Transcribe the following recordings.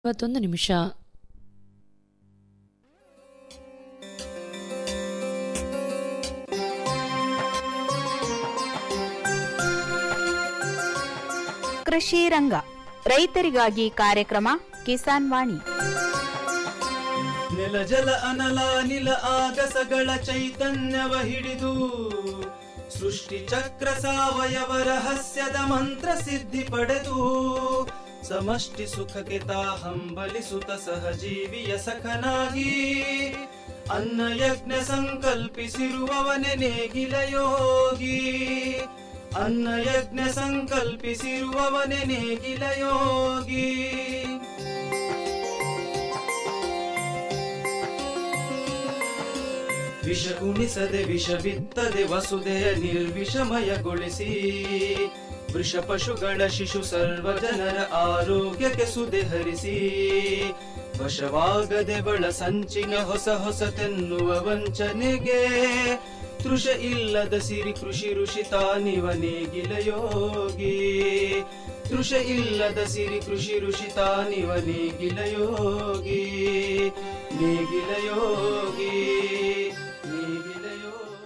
ಇವತ್ತೊಂದು ನಿಮಿಷ ಕೃಷಿ ರಂಗ ರೈತರಿಗಾಗಿ ಕಾರ್ಯಕ್ರಮ ಕಿಸಾನ್ ವಾಣಿ ನೆಲ ಜಲ ಅನಲ ನಿಲ ಆಗಸಗಳ ಚೈತನ್ಯವ ಹಿಡಿದು ಸೃಷ್ಟಿ ಚಕ್ರ ಸಾವಯವ ರಹಸ್ಯದ ಮಂತ್ರ ಸಿದ್ಧಿ ಪಡೆದು ಸಮಷ್ಟಿ ಸುಖಕ್ಕೆ ತಾ ಹಂಬಲಿಸುತ್ತ ಸಹಜೀವಿಯ ಸಖನಾಗಿ ಅನ್ನ ಯಜ್ಞ ಸಂಕಲ್ಪಿಸಿರುವವನೆ ನೇಗಿಲ ಯೋಗಿ ಅನ್ನ ಯಜ್ಞ ಸಂಕಲ್ಪಿಸಿರುವವನೆ ನೇಗಿಲ ಯೋಗಿ ವಿಷ ಉಣಿಸದೆ ವಿಷ ಬಿತ್ತದೆ ವಸುದೆಯ ನಿರ್ವಿಷಮಯಗೊಳಿಸಿ ವೃಷ ಪಶುಗಳ ಶಿಶು ಸರ್ವ ಜನರ ಆರೋಗ್ಯಕ್ಕೆ ಸುದೆ ಹರಿಸಿ ವಶವಾಗದೆ ಬಳ ಸಂಚಿನ ಹೊಸ ಹೊಸತೆನ್ನುವ ವಂಚನೆಗೆ ತೃಷ ಇಲ್ಲದ ಸಿರಿ ಕೃಷಿ ಋಷಿ ತಾನಿವ ನೇಗಿಲ ಯೋಗಿ ತೃಷ ಇಲ್ಲದ ಸಿರಿ ಕೃಷಿ ಋಷಿ ತಾನಿವ ನೇಗಿಲ ಯೋಗಿ ನೇಗಿಲ ಯೋಗಿ ನೇಗಿಲ ಯೋಗಿ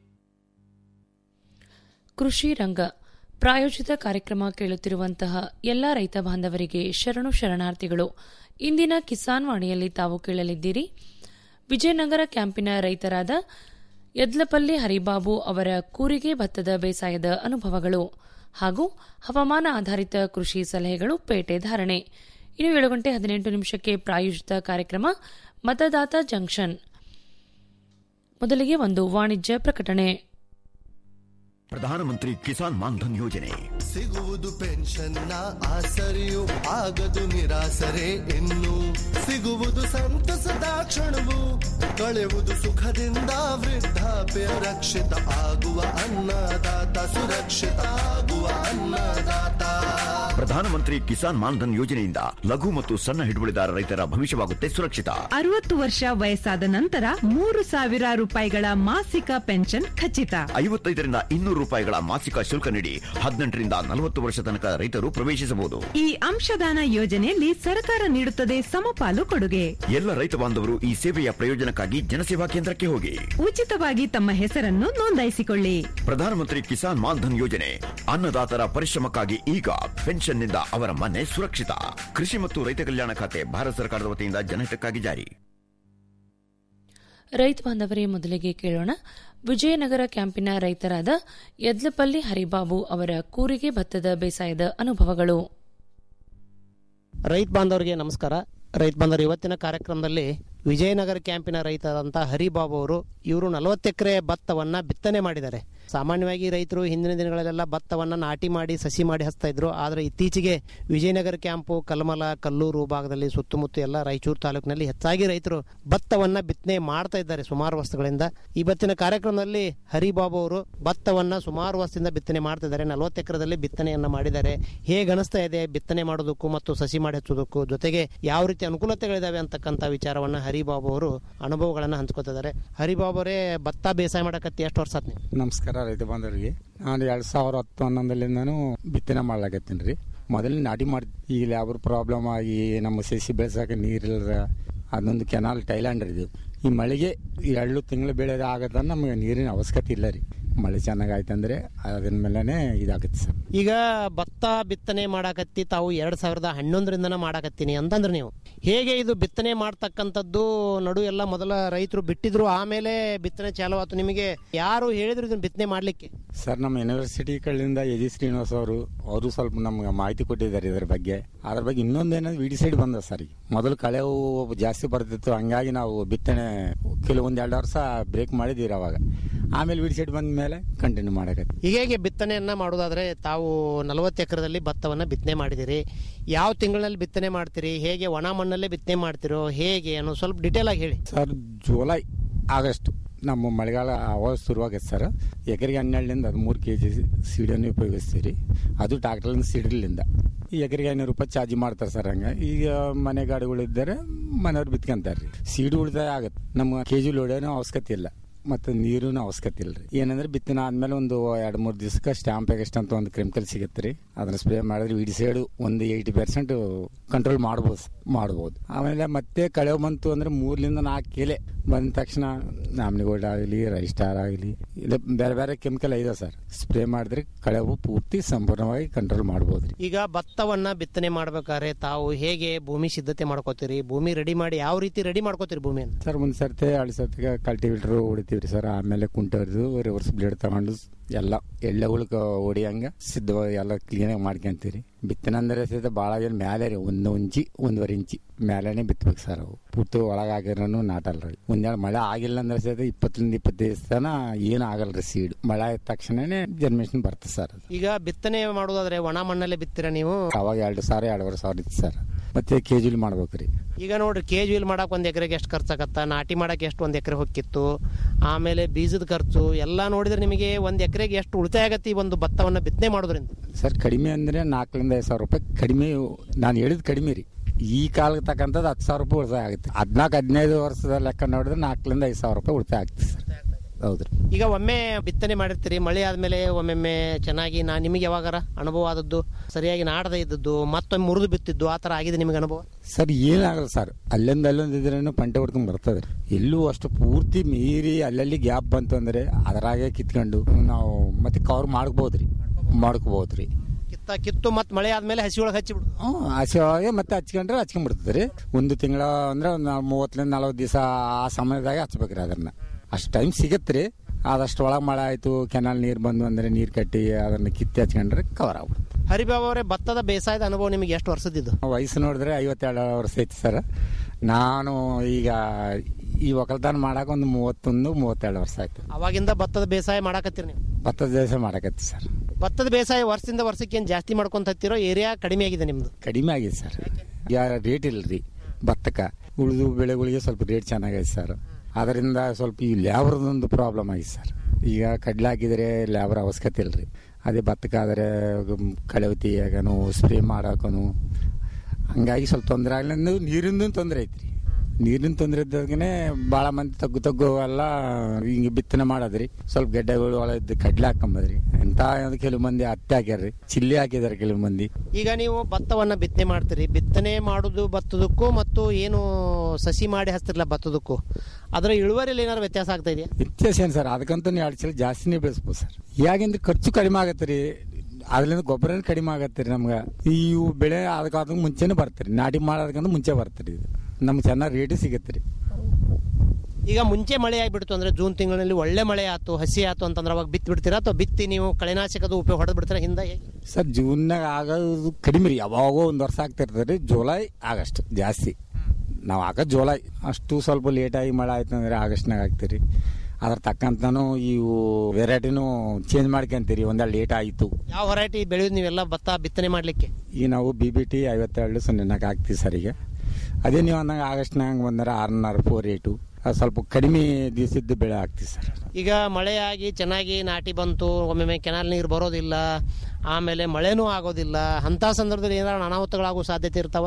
ಕೃಷಿ ರಂಗ ಪ್ರಾಯೋಜಿತ ಕಾರ್ಯಕ್ರಮ ಕೇಳುತ್ತಿರುವಂತಹ ಎಲ್ಲ ರೈತ ಬಾಂಧವರಿಗೆ ಶರಣು ಶರಣಾರ್ಥಿಗಳು ಇಂದಿನ ಕಿಸಾನ್ ವಾಣಿಯಲ್ಲಿ ತಾವು ಕೇಳಲಿದ್ದೀರಿ ವಿಜಯನಗರ ಕ್ಯಾಂಪಿನ ರೈತರಾದ ಯದ್ಲಪಲ್ಲಿ ಹರಿಬಾಬು ಅವರ ಕೂರಿಗೆ ಭತ್ತದ ಬೇಸಾಯದ ಅನುಭವಗಳು ಹಾಗೂ ಹವಾಮಾನ ಆಧಾರಿತ ಕೃಷಿ ಸಲಹೆಗಳು ಪೇಟೆ ಧಾರಣೆ ಇನ್ನು ಏಳು ಗಂಟೆ ಹದಿನೆಂಟು ನಿಮಿಷಕ್ಕೆ ಪ್ರಾಯೋಜಿತ ಕಾರ್ಯಕ್ರಮ ಮತದಾತ ಜಂಕ್ಷನ್ ಮೊದಲಿಗೆ ಒಂದು ವಾಣಿಜ್ಯ ಪ್ರಕಟಣೆ ಪ್ರಧಾನಮಂತ್ರಿ ಕಿಸಾನ್ ಮಾನ್ಧನ್ ಯೋಜನೆ ಸಿಗುವುದು ಪೆನ್ಷನ್ನ ಆಸರೆಯು ಆಗದು ನಿರಾಸರೆ ಇನ್ನು ಸಿಗುವುದು ಸಂತಸದ ಕ್ಷಣವು ಕಳೆಯುವುದು ಸುಖದಿಂದ ವೃದ್ಧಾಪ್ಯ ರಕ್ಷಿತ ಆಗುವ ಅನ್ನದಾತ ಸುರಕ್ಷಿತ ಆಗುವ ಅನ್ನದಾತ ಪ್ರಧಾನಮಂತ್ರಿ ಕಿಸಾನ್ ಮಾನ್ಧನ್ ಯೋಜನೆಯಿಂದ ಲಘು ಮತ್ತು ಸಣ್ಣ ಹಿಡುವಳಿದಾರ ರೈತರ ಭವಿಷ್ಯವಾಗುತ್ತೆ ಸುರಕ್ಷಿತ ಅರವತ್ತು ವರ್ಷ ವಯಸ್ಸಾದ ನಂತರ ಮೂರು ಸಾವಿರ ರೂಪಾಯಿಗಳ ಮಾಸಿಕ ಪೆನ್ಷನ್ ಖಚಿತ ಐವತ್ತೈದರಿಂದ ಇನ್ನೂರು ರೂಪಾಯಿಗಳ ಮಾಸಿಕ ಶುಲ್ಕ ನೀಡಿ ಹದಿನೆಂಟರಿಂದ ನಲವತ್ತು ವರ್ಷ ತನಕ ರೈತರು ಪ್ರವೇಶಿಸಬಹುದು ಈ ಅಂಶದಾನ ಯೋಜನೆಯಲ್ಲಿ ಸರ್ಕಾರ ನೀಡುತ್ತದೆ ಸಮಪಾಲು ಕೊಡುಗೆ ಎಲ್ಲ ರೈತ ಬಾಂಧವರು ಈ ಸೇವೆಯ ಪ್ರಯೋಜನಕ್ಕಾಗಿ ಜನಸೇವಾ ಕೇಂದ್ರಕ್ಕೆ ಹೋಗಿ ಉಚಿತವಾಗಿ ತಮ್ಮ ಹೆಸರನ್ನು ನೋಂದಾಯಿಸಿಕೊಳ್ಳಿ ಪ್ರಧಾನಮಂತ್ರಿ ಕಿಸಾನ್ ಮಾನ್ಧನ್ ಯೋಜನೆ ಅನ್ನದಾತರ ಪರಿಶ್ರಮಕ್ಕಾಗಿ ಈಗ ಪೆನ್ಷನ್ನಿಂದ ಅವರ ಮನೆ ಸುರಕ್ಷಿತ ಕೃಷಿ ಮತ್ತು ರೈತ ಕಲ್ಯಾಣ ಖಾತೆ ಭಾರತ ಸರ್ಕಾರದ ವತಿಯಿಂದ ಜನಹಿತಕ್ಕಾಗಿ ಜಾರಿ ರೈತ ಬಾಂಧವರೇ ಮೊದಲಿಗೆ ಕೇಳೋಣ ವಿಜಯನಗರ ಕ್ಯಾಂಪಿನ ರೈತರಾದ ಯದ್ಲಪಲ್ಲಿ ಹರಿಬಾಬು ಅವರ ಕೂರಿಗೆ ಭತ್ತದ ಬೇಸಾಯದ ಅನುಭವಗಳು ರೈತ ಬಾಂಧವರಿಗೆ ನಮಸ್ಕಾರ ರೈತ ಬಾಂಧವರು ಇವತ್ತಿನ ಕಾರ್ಯಕ್ರಮದಲ್ಲಿ ವಿಜಯನಗರ ಕ್ಯಾಂಪಿನ ರೈತರಾದಂಥ ಹರಿಬಾಬು ಅವರು ಇವರು ನಲವತ್ತು ಎಕರೆ ಭತ್ತವನ್ನ ಬಿತ್ತನೆ ಮಾಡಿದ್ದಾರೆ ಸಾಮಾನ್ಯವಾಗಿ ರೈತರು ಹಿಂದಿನ ದಿನಗಳಲ್ಲೆಲ್ಲ ಭತ್ತವನ್ನ ನಾಟಿ ಮಾಡಿ ಸಸಿ ಮಾಡಿ ಹಚ್ತಾ ಇದ್ರು ಆದರೆ ಇತ್ತೀಚೆಗೆ ವಿಜಯನಗರ ಕ್ಯಾಂಪು ಕಲ್ಮಲ ಕಲ್ಲೂರು ಭಾಗದಲ್ಲಿ ಸುತ್ತಮುತ್ತ ಎಲ್ಲ ರಾಯಚೂರು ತಾಲೂಕಿನಲ್ಲಿ ಹೆಚ್ಚಾಗಿ ರೈತರು ಭತ್ತವನ್ನ ಬಿತ್ತನೆ ಮಾಡ್ತಾ ಇದ್ದಾರೆ ಸುಮಾರು ವರ್ಷಗಳಿಂದ ಇವತ್ತಿನ ಕಾರ್ಯಕ್ರಮದಲ್ಲಿ ಹರಿಬಾಬು ಅವರು ಭತ್ತವನ್ನ ಸುಮಾರು ವರ್ಷದಿಂದ ಬಿತ್ತನೆ ಮಾಡ್ತಾ ಇದ್ದಾರೆ ನಲವತ್ತು ಎಕರೆದಲ್ಲಿ ಬಿತ್ತನೆಯನ್ನ ಮಾಡಿದ್ದಾರೆ ಹೇಗೆ ಅನಿಸ್ತಾ ಇದೆ ಬಿತ್ತನೆ ಮಾಡೋದಕ್ಕೂ ಮತ್ತು ಸಸಿ ಮಾಡಿ ಹಚ್ಚೋದಕ್ಕೂ ಜೊತೆಗೆ ಯಾವ ರೀತಿ ಅನುಕೂಲತೆಗಳಿದಾವೆ ಅಂತಕ್ಕಂಥ ವಿಚಾರವನ್ನ ಹರಿಬಾಬು ಅವರು ಅನುಭವಗಳನ್ನ ಹಂಚ್ಕೋತಿದ್ದಾರೆ ಹರಿಬಾಬು ಅವರೇ ಭತ್ತ ಬೇಸಾಯ ಮಾಡಕತ್ತಿ ಎಷ್ಟು ವರ್ಷ ಆತ್ ನೀವು ನಮಸ್ಕಾರ ರೈತ ಬಾಂಧವರಿಗೆ ನಾನು ಎರಡ್ ಸಾವಿರ ಹತ್ತು ಹನ್ನೊಂದರಿಂದನೂ ಬಿತ್ತನೆ ಮಾಡ್ಲಾಕತ್ತೀನಿ ರೀ ಮೊದಲು ನಾಟಿ ಮಾಡಿ ಈಗ ಲ್ಯಾಬರ್ ಪ್ರಾಬ್ಲಮ್ ಆಗಿ ನಮ್ಮ ಸಸಿ ಬೆಳೆಸಕ್ಕೆ ನೀರಿಲ್ಲದ ಅದೊಂದು ಕೆನಾಲ್ ಟೈಲ್ಯಾಂಡ್ ರೀ ಇದು ಈ ಮಳೆಗೆ ಈ ಎರಡು ತಿಂಗಳು ಬೆಳೆ ಆಗದ ನಮಗೆ ನೀರಿನ ಅವಶ್ಯಕತೆ ಇಲ್ಲ ರೀ ಮಳೆ ಚೆನ್ನಾಗಿ ಆಯ್ತಂದ್ರೆ ಅದ್ರ ಮೇಲೆನೆ ಇದಾಗುತ್ತೆ ಸರ್ ಈಗ ಭತ್ತ ಬಿತ್ತನೆ ಮಾಡಾಕತ್ತಿ ತಾವು ಎರಡ್ ಸಾವಿರದ ಹನ್ನೊಂದರಿಂದನ ಮಾಡಾಕತ್ತೀನಿ ಅಂತಂದ್ರೆ ನೀವು ಹೇಗೆ ಇದು ಬಿತ್ತನೆ ಮಾಡ್ತಕ್ಕಂಥದ್ದು ನಡು ಎಲ್ಲ ಮೊದಲ ರೈತರು ಬಿಟ್ಟಿದ್ರು ಆಮೇಲೆ ಬಿತ್ತನೆ ಚಾಲು ಆಯ್ತು ನಿಮಗೆ ಯಾರು ಹೇಳಿದ್ರು ಇದನ್ನ ಬಿತ್ತನೆ ಮಾಡ್ಲಿಕ್ಕೆ ಸರ್ ನಮ್ಮ ಯೂನಿವರ್ಸಿಟಿ ಕಡೆಯಿಂದ ಎ ಜಿ ಶ್ರೀನಿವಾಸ್ ಅವರು ಅವರು ಸ್ವಲ್ಪ ನಮ್ಗೆ ಮಾಹಿತಿ ಕೊಟ್ಟಿದ್ದಾರೆ ಇದ್ರ ಬಗ್ಗೆ ಅದ್ರ ಬಗ್ಗೆ ಇನ್ನೊಂದೇನಂದ್ರೆ ವಿಡಿ ಸೈಡ್ ಬಂದ ಸರ್ ಈಗ ಮೊದಲು ಕಳೆವು ಜಾಸ್ತಿ ಬರ್ತಿತ್ತು ಹಂಗಾಗಿ ನಾವು ಬಿತ್ತನೆ ಕೆಲವೊಂದ್ ಎರಡು ವರ್ಷ ಬ್ರೇಕ್ ಮಾಡಿದೀವಿ ಅವಾಗ ಆಮೇಲೆ ವಿಡಿ ಸೈಡ್ ಬಂದ ಮೇಲೆ ಕಂಟಿನ್ಯೂ ಮಾಡಕತ್ತಿ ಈಗ ಹೇಗೆ ಬಿತ್ತನೆಯನ್ನ ಮಾಡೋದಾದ್ರೆ ತಾವು ನಲವತ್ತು ಎಕರೆದಲ್ಲಿ ಭತ್ತವನ್ನ ಬಿತ್ತನೆ ಮಾಡಿದಿರಿ ಯಾವ ತಿಂಗಳಲ್ಲಿ ಬಿತ್ತನೆ ಮಾಡ್ತೀರಿ ಹೇಗೆ ಒಣ ಮಣ್ಣಲ್ಲೇ ಬಿತ್ತನೆ ಮಾಡ್ತಿರೋ ಹೇಗೆ ಅನ್ನೋ ಸ್ವಲ್ಪ ಡಿಟೇಲ್ ಆಗಿ ಹೇಳಿ ಸರ್ ಜುಲೈ ಆಗಸ್ಟ್ ನಮ್ಮ ಮಳೆಗಾಲ ಅವಾಗ ಶುರುವಾಗೈತೆ ಸರ್ ಎಕರೆಗೆ ಹನ್ನೆರಡರಿಂದ ಹದಿಮೂರು ಕೆ ಜಿ ಸೀಡನ್ನು ಉಪಯೋಗಿಸ್ತೀವಿ ರೀ ಅದು ಟ್ರಾಕ್ಟರ್ಲಿಂದ ಸೀಡ್ಲಿಂದ ಈ ಎಕರೆಗೆ ಐನೂರು ರೂಪಾಯಿ ಚಾರ್ಜ್ ಮಾಡ್ತಾರೆ ಸರ್ ಹಂಗೆ ಈಗ ಮನೆ ಗಾಡಿಗಳಿದ್ದಾರೆ ಮನೆಯವ್ರು ಬಿತ್ಕೊಂತಾರೆ ರೀ ಸೀಡು ಉಳಿತಾಯ ಆಗತ್ತೆ ನಮ್ಮ ಕೆ ಜಿ ಲೋಡೇನೋ ಅವಶ್ಯಕತೆ ಇಲ್ಲ ಮತ್ತು ನೀರಿನ ಅವಶ್ಯಕತೆ ಇಲ್ರಿ ಏನಂದ್ರೆ ಬಿತ್ತನೆ ಆದ್ಮೇಲೆ ಒಂದು ಎರಡು ಮೂರು ದಿವಸಕ್ಕೆ ಸ್ಟ್ಯಾಂಪ್ ಎಗಸ್ಟ್ ಅಂತ ಒಂದು ಕೆಮಿಕಲ್ ಸಿಗುತ್ತೆ ರೀ ಅದನ್ನ ಸ್ಪ್ರೇ ಮಾಡಿದ್ರೆ ಇಡೀ ಸೈಡ್ ಒಂದು ಏಯ್ಟಿ ಪರ್ಸೆಂಟ್ ಕಂಟ್ರೋಲ್ ಮಾಡ್ಬೋದು ಮಾಡ್ಬೋದು ಆಮೇಲೆ ಮತ್ತೆ ಕಳೆ ಬಂತು ಅಂದ್ರೆ ಮೂರ್ಲಿಂದ ನಾಲ್ಕು ಕೆಲೆ ಬಂದ ತಕ್ಷಣ ನಾಮಿನಿಗೋಲ್ಡ್ ಆಗಲಿ ರೈಸ್ಟಾರ್ ಆಗಲಿ ಇಲ್ಲ ಬೇರೆ ಬೇರೆ ಕೆಮಿಕಲ್ ಇದೆ ಸರ್ ಸ್ಪ್ರೇ ಮಾಡಿದ್ರೆ ಕಳೆವು ಪೂರ್ತಿ ಸಂಪೂರ್ಣವಾಗಿ ಕಂಟ್ರೋಲ್ ಮಾಡ್ಬೋದು ರೀ ಈಗ ಭತ್ತವನ್ನ ಬಿತ್ತನೆ ಮಾಡ್ಬೇಕಾದ್ರೆ ತಾವು ಹೇಗೆ ಭೂಮಿ ಸಿದ್ಧತೆ ಮಾಡ್ಕೋತೀರಿ ಭೂಮಿ ರೆಡಿ ಮಾಡಿ ಯಾವ ರೀತಿ ರೆಡಿ ಮಾಡ್ಕೋತೀರಿ ಭೂಮಿಯನ್ನು ಸರ್ ಒಂದು ಸರ್ತಿ ಎರಡು ಸರ್ತಿಗೆ ಕಲ್ಟಿವೇಟರ್ ಹೊಡಿತೀವಿ ರೀ ಸರ್ ಆಮೇಲೆ ಕುಂಟೆ ಹೊಡೆದು ರಿವರ್ಸ್ ಬ್ಲೇಡ್ ತಗೊಂಡು ಎಲ್ಲ ಎಳ್ಳೆ ಉಳ್ಕ ಹೊಡಿಯಂಗ ಸಿದ್ಧವಾಗಿ ಎಲ್ಲ ಕ್ಲೀನಾಗಿ ಮಾಡ್ಕೊಂತೀರಿ ಬಿತ್ತನೆ ಅಂದ್ರೆ ಸಹಿತ ಭಾಳ ಏನು ಮ್ಯಾಲೆ ರೀ ಒಂದು ಇಂಚಿ ಒಂದೂವರೆ ಇಂಚಿ ಮ್ಯಾಲೇನೆ ಬಿತ್ತಬೇಕು ಸರ್ ಅವು ಪೂರ್ತಿ ಒಳಗಾಗಿರೋನು ನಾಟಲ್ರಿ ಒಂದೇಳು ಮಳೆ ಆಗಿಲ್ಲ ಅಂದ್ರೆ ಸಹಿತ ಇಪ್ಪತ್ತರಿಂದ ಇಪ್ಪತ್ತೈದು ತನ ಏನು ಆಗಲ್ರಿ ಸೀಡ್ ಮಳೆ ಆದ ತಕ್ಷಣನೇ ಜನ್ಮೇಷನ್ ಬರ್ತದೆ ಸರ್ ಅದು ಈಗ ಬಿತ್ತನೆ ಮಾಡೋದಾದ್ರೆ ಒಣ ಮಣ್ಣಲ್ಲೇ ಬಿತ್ತೀರಾ ನೀವು ಅವಾಗ ಎರಡು ಸಾವಿರ ಎರಡುವರೆ ಸಾವಿರ ಇತ್ತು ಸರ್ ಮತ್ತೆ ಕೆ ಜಿಲಿ ಮಾಡ್ಬೇಕ್ರಿ ಈಗ ನೋಡ್ರಿ ಕೆ ಜಿ ಮಾಡಕ್ ಒಂದ್ ಎಕರೆಗೆ ಎಷ್ಟು ಖರ್ಚಾಗತ್ತ ನಾಟಿ ಮಾಡಕ್ ಎಷ್ಟು ಒಂದ್ ಎಕರೆ ಹೊಕ್ಕಿತ್ತು ಆಮೇಲೆ ಬೀಜದ ಖರ್ಚು ಎಲ್ಲ ನೋಡಿದ್ರೆ ನಿಮಗೆ ಒಂದ್ ಎಕರೆಗೆ ಎಷ್ಟು ಉಳಿತಾಯ ಆಗತ್ತೆ ಈ ಒಂದು ಭತ್ತವನ್ನ ಬಿತ್ತನೆ ಮಾಡೋದ್ರಿಂದ ಸರ್ ಕಡಿಮೆ ಅಂದ್ರೆ ನಾಲ್ಕರಿಂದ ಐದು ಸಾವಿರ ರೂಪಾಯಿ ಕಡಿಮೆ ನಾನು ಹೇಳಿದ್ ಕಡಿಮೆ ರೀ ಈ ಕಾಲಕ್ಕೆ ತಕ್ಕಂಥದ್ದು ಹತ್ತು ಸಾವಿರ ರೂಪಾಯಿ ಉಳಿತಾಯ ಆಗುತ್ತೆ ಹದಿನಾಲ್ಕು ಹದಿನೈದು ವರ್ಷದ ಲೆಕ್ಕ ನೋಡಿದ್ರೆ ನಾಲ್ಕರಿಂದ ಐದು ಸಾವಿರ ರೂಪಾಯಿ ಉಳಿತಾಯ ಆಗ್ತದೆ ಸರ್ ಹೌದ್ರಿ ಈಗ ಒಮ್ಮೆ ಬಿತ್ತನೆ ಮಾಡಿರ್ತೀರಿ ಮಳೆ ಆದ್ಮೇಲೆ ಒಮ್ಮೊಮ್ಮೆ ಚೆನ್ನಾಗಿ ನಾ ನಿಮಗೆ ಯಾವಾಗಾರ ಅನುಭವ ಆದದ್ದು ಸರಿಯಾಗಿ ನಾಡದೇ ಇದ್ದದ್ದು ಮತ್ತೊಮ್ಮೆ ಮುರಿದು ಬಿತ್ತಿದ್ದು ಆ ತರ ಆಗಿದೆ ನಿಮಗೆ ಅನುಭವ ಸರ್ ಏನಾಗಲ್ಲ ಸರ್ ಅಲ್ಲೊಂದು ಅಲ್ಲೊಂದು ಇದ್ರೇನು ಪಂಟೆ ಹೊಡ್ಕೊಂಡು ಬರ್ತದೆ ಎಲ್ಲೂ ಅಷ್ಟು ಪೂರ್ತಿ ಮೀರಿ ಅಲ್ಲಲ್ಲಿ ಗ್ಯಾಪ್ ಬಂತು ಅಂದ್ರೆ ಅದರಾಗೆ ಕಿತ್ಕೊಂಡು ನಾವು ಮತ್ತೆ ಕವರ್ ಮಾಡ್ಬೋದ್ರಿ ಮಾಡ್ಕೋಬೋದ್ರಿ ಕಿತ್ತ ಕಿತ್ತು ಮತ್ತೆ ಮಳೆ ಆದ್ಮೇಲೆ ಹಸಿ ಒಳಗೆ ಹಚ್ಚಿ ಬಿಡು ಹ್ಞೂ ಹಸಿ ಒಳಗೆ ಮತ್ತೆ ಹಚ್ಕೊಂಡ್ರೆ ಹಚ್ಕೊಂಡ್ಬಿಡ್ತದೆ ರೀ ಒಂದು ತಿಂಗಳ ಅಂದ್ರೆ ಒಂದು ಮೂವತ್ತರಿಂದ ನಲವತ್ತು ದಿವಸ ಆ ಸಮಯದಾಗ ಹಚ್ಬೇಕ್ರಿ ಅದನ್ನ ಅಷ್ಟು ಟೈಮ್ ಸಿಗತ್ತೆ ರೀ ಆದಷ್ಟು ಒಳಗೆ ಮಳೆ ಆಯಿತು ಕೆನಾಲ್ ನೀರು ಬಂದು ಅಂದರೆ ನೀರು ಕಟ್ಟಿ ಅದನ್ನ ಕಿತ್ತಿ ಹಚ್ಕೊಂಡ್ರೆ ಕವರ್ ಆಗ್ಬಿಡುತ್ತೆ ಹರಿಬಾಬು ಅವರೇ ಭತ್ತದ ಬೇಸಾಯದ ಅನುಭವ ನಿಮಗೆ ಎಷ್ಟು ವರ್ಷದಿದ್ದು ವಯಸ್ಸು ನೋಡಿದ್ರೆ ಐವತ್ತೆರಡು ವರ್ಷ ಐತಿ ಸರ್ ನಾನು ಈಗ ಈ ಒಕ್ಕಲ್ತನ ಮಾಡಕ್ಕೆ ಒಂದು ಮೂವತ್ತೊಂದು ಮೂವತ್ತೆರಡು ವರ್ಷ ಆಯ್ತು ಅವಾಗಿಂದ ಭತ್ತದ ಬೇಸಾಯ ಮಾಡಾಕತ್ತೀರಿ ನೀವು ಭತ್ತದ ದೇಶ ಮಾಡಕತ್ತಿ ಸರ್ ಭತ್ತದ ಬೇಸಾಯ ವರ್ಷದಿಂದ ವರ್ಷಕ್ಕೆ ಏನು ಜಾಸ್ತಿ ಮಾಡ್ಕೊಂತ ಹತ್ತಿರೋ ಏರಿಯಾ ಕಡಿಮೆ ಆಗಿದೆ ನಿಮ್ದು ಕಡಿಮೆ ಆಗಿದೆ ಸರ್ ಯಾ ರೇಟ್ ಇಲ್ಲ ರೀ ಭತ್ತಕ್ಕೆ ಉಳಿದು ಬೆಳೆಗಳಿಗೆ ಸ್ವಲ್ಪ ರೇಟ್ ಚೆನ್ನಾಗೈತೆ ಸರ್ ಅದರಿಂದ ಸ್ವಲ್ಪ ಈ ಲ್ಯಾಬ್ರದೊಂದು ಪ್ರಾಬ್ಲಮ್ ಆಗಿದೆ ಸರ್ ಈಗ ಕಡ್ಲೆ ಹಾಕಿದರೆ ಲ್ಯಾಬ್ರ ಅವಶ್ಯಕತೆ ಇಲ್ಲ ರೀ ಅದೇ ಭತ್ತಕ್ಕಾದರೆ ಕಳೆವತಿ ಆಗನು ಸ್ಪ್ರೇ ಮಾಡೋಕನು ಹಂಗಾಗಿ ಸ್ವಲ್ಪ ತೊಂದರೆ ಆಗಲಿ ನೀರಿಂದು ತೊಂದರೆ ಐತ್ರಿ ನೀರಿನ ತೊಂದರೆ ಇದ್ದಾಗನೇ ಭಾಳ ಮಂದಿ ತಗ್ಗು ತಗ್ಗು ಎಲ್ಲ ಹಿಂಗೆ ಬಿತ್ತನೆ ಮಾಡೋದ್ರಿ ಸ್ವಲ್ಪ ಗೆಡ್ಡೆಗಳು ಒಳ ಇದ್ದು ಕಡ್ಲೆ ಹಾಕೊಂಬದ್ರಿ ಎಂತ ಕೆಲವು ಮಂದಿ ಹತ್ತಿ ಹಾಕ್ಯಾರ್ರಿ ಚಿಲ್ಲಿ ಹಾಕಿದಾರೆ ಕೆಲವು ಮಂದಿ ಈಗ ನೀವು ಭತ್ತವನ್ನ ಬಿತ್ತನೆ ಮಾಡ್ತೀರಿ ಬಿತ್ತನೆ ಮಾಡುದು ಭತ್ತದಕ್ಕೂ ಮತ್ತು ಏನು ಸಸಿ ಮಾಡಿ ಹಚ್ತಿರಲ್ಲ ಭತ್ತದಕ್ಕೂ ಅದರ ಇಳುವರಿಯಲ್ಲಿ ಏನಾದ್ರು ವ್ಯತ್ಯಾಸ ಆಗ್ತಾ ಇದೆಯಾ ವ್ಯತ್ಯಾಸ ಏನು ಸರ್ ಅದಕ್ಕಂತೂ ಎರಡು ಚೀಲ ಜಾಸ್ತಿನೇ ಬೆಳೆಸ್ಬೋದು ಸರ್ ಯಾಕೆಂದ್ರೆ ಖರ್ಚು ಕಡಿಮೆ ಆಗತ್ತೆ ರೀ ಅದರಿಂದ ಗೊಬ್ಬರ ಕಡಿಮೆ ಆಗತ್ತೆ ರೀ ನಮ್ಗೆ ಇವು ಬೆಳೆ ಅದಕ್ಕೆ ಅದಕ್ಕೆ ಮುಂಚೆನೇ ಬರ್ತಾರೆ ನಾಟಿ ಮಾಡೋದಕ್ಕಂತ ಮುಂಚೆ ಬರ್ತಾರೆ ಇದು ನಮ್ಗೆ ಚೆನ್ನಾಗಿ ರೇಟ್ ಸಿಗತ್ತೆ ರೀ ಈಗ ಮುಂಚೆ ಮಳೆ ಆಗಿಬಿಡ್ತು ಅಂದ್ರೆ ಜೂನ್ ತಿಂಗಳಿನಲ್ಲಿ ಒಳ್ಳೆ ಮಳೆ ಆಯ್ತು ಹಸಿ ಆಯ್ತು ಅಂತಂದ್ರೆ ಅವಾಗ ಬಿತ್ತಿ ಬಿಡ್ತೀರಾ ಅಥವಾ ಬಿತ್ತಿ ನೀವು ಕಳೆನಾಶಕದ ಉಪಯೋಗ ಹೊಡೆದು ಬಿಡ್ತೀರಾ ಹಿಂದೆ ಹೇಗೆ? ಸರ್ ಜೂನ್ನಾಗ ಆಗೋದು ಕಡಿಮೆ ರೀ ಯಾವಾಗೋ ಒಂದು ವರ್ಷ ಆಗ್ತಾ ಇರ್ತದೆ ರೀ ಜುಲೈ ಆಗಸ್ಟ್ ಜಾಸ್ತಿ ನಾವು ಹಾಕೋದು ಜುಲೈ ಅಷ್ಟು ಸ್ವಲ್ಪ ಲೇಟಾಗಿ ಮಳೆ ಆಯ್ತು ಅಂದ್ರೆ ಆಗಸ್ಟ್ನಾಗ ಹಾಕ್ತೀರಿ ಅದ್ರ ತಕ್ಕಂತನೂ ಇವು ವೆರೈಟಿನೂ ಚೇಂಜ್ ಮಾಡ್ಕೊಂತೀರಿ ಒಂದೆರಡು ಲೇಟ್ ಆಯಿತು ಯಾವ ವೆರೈಟಿ ಬೆಳೆಯೋದು ನೀವೆಲ್ಲ ಭತ್ತ ಬಿತ್ತನೆ ಮಾಡ್ಲಿಕ್ಕೆ ಈಗ ನಾವು ಬಿ ಬಿ ಟಿ ಐವತ್ತೆರಡು ಸೊನ್ನೆ ನಾಲ್ಕು ಹಾಕ್ತೀವಿ ಸರ್ ಈಗ ಅದೇ ನೀವು ಅಂದಂಗೆ ಆಗಸ್ಟ್ನಾಗ ಬಂದರೆ ಆರುನೂರು ಫೋರ್ ಏಟು ಅದು ಸ್ವಲ್ಪ ಕಡಿಮೆ ದಿವಸದ್ದು ಬೆಳೆ ಹಾಕ್ತೀವಿ ಸರ್ ಈಗ ಮಳೆ ಆಗಿ ಚೆನ್ನಾಗಿ ನಾಟಿ ಬಂತು ಒಮ್ಮೊಮ್ಮೆ ಕೆನಾಲ್ ನೀರು ಬರೋದಿಲ್ಲ ಆಮೇಲೆ ಮಳೆನೂ ಆಗೋದಿಲ್ಲ ಅಂತ ಸಂದರ್ಭದಲ್ಲಿ ಏನಾದ್ರು ಅನಾಹುತಗಳಾಗೋ ಸಾಧ್ಯತೆ ಇರ್ತಾವ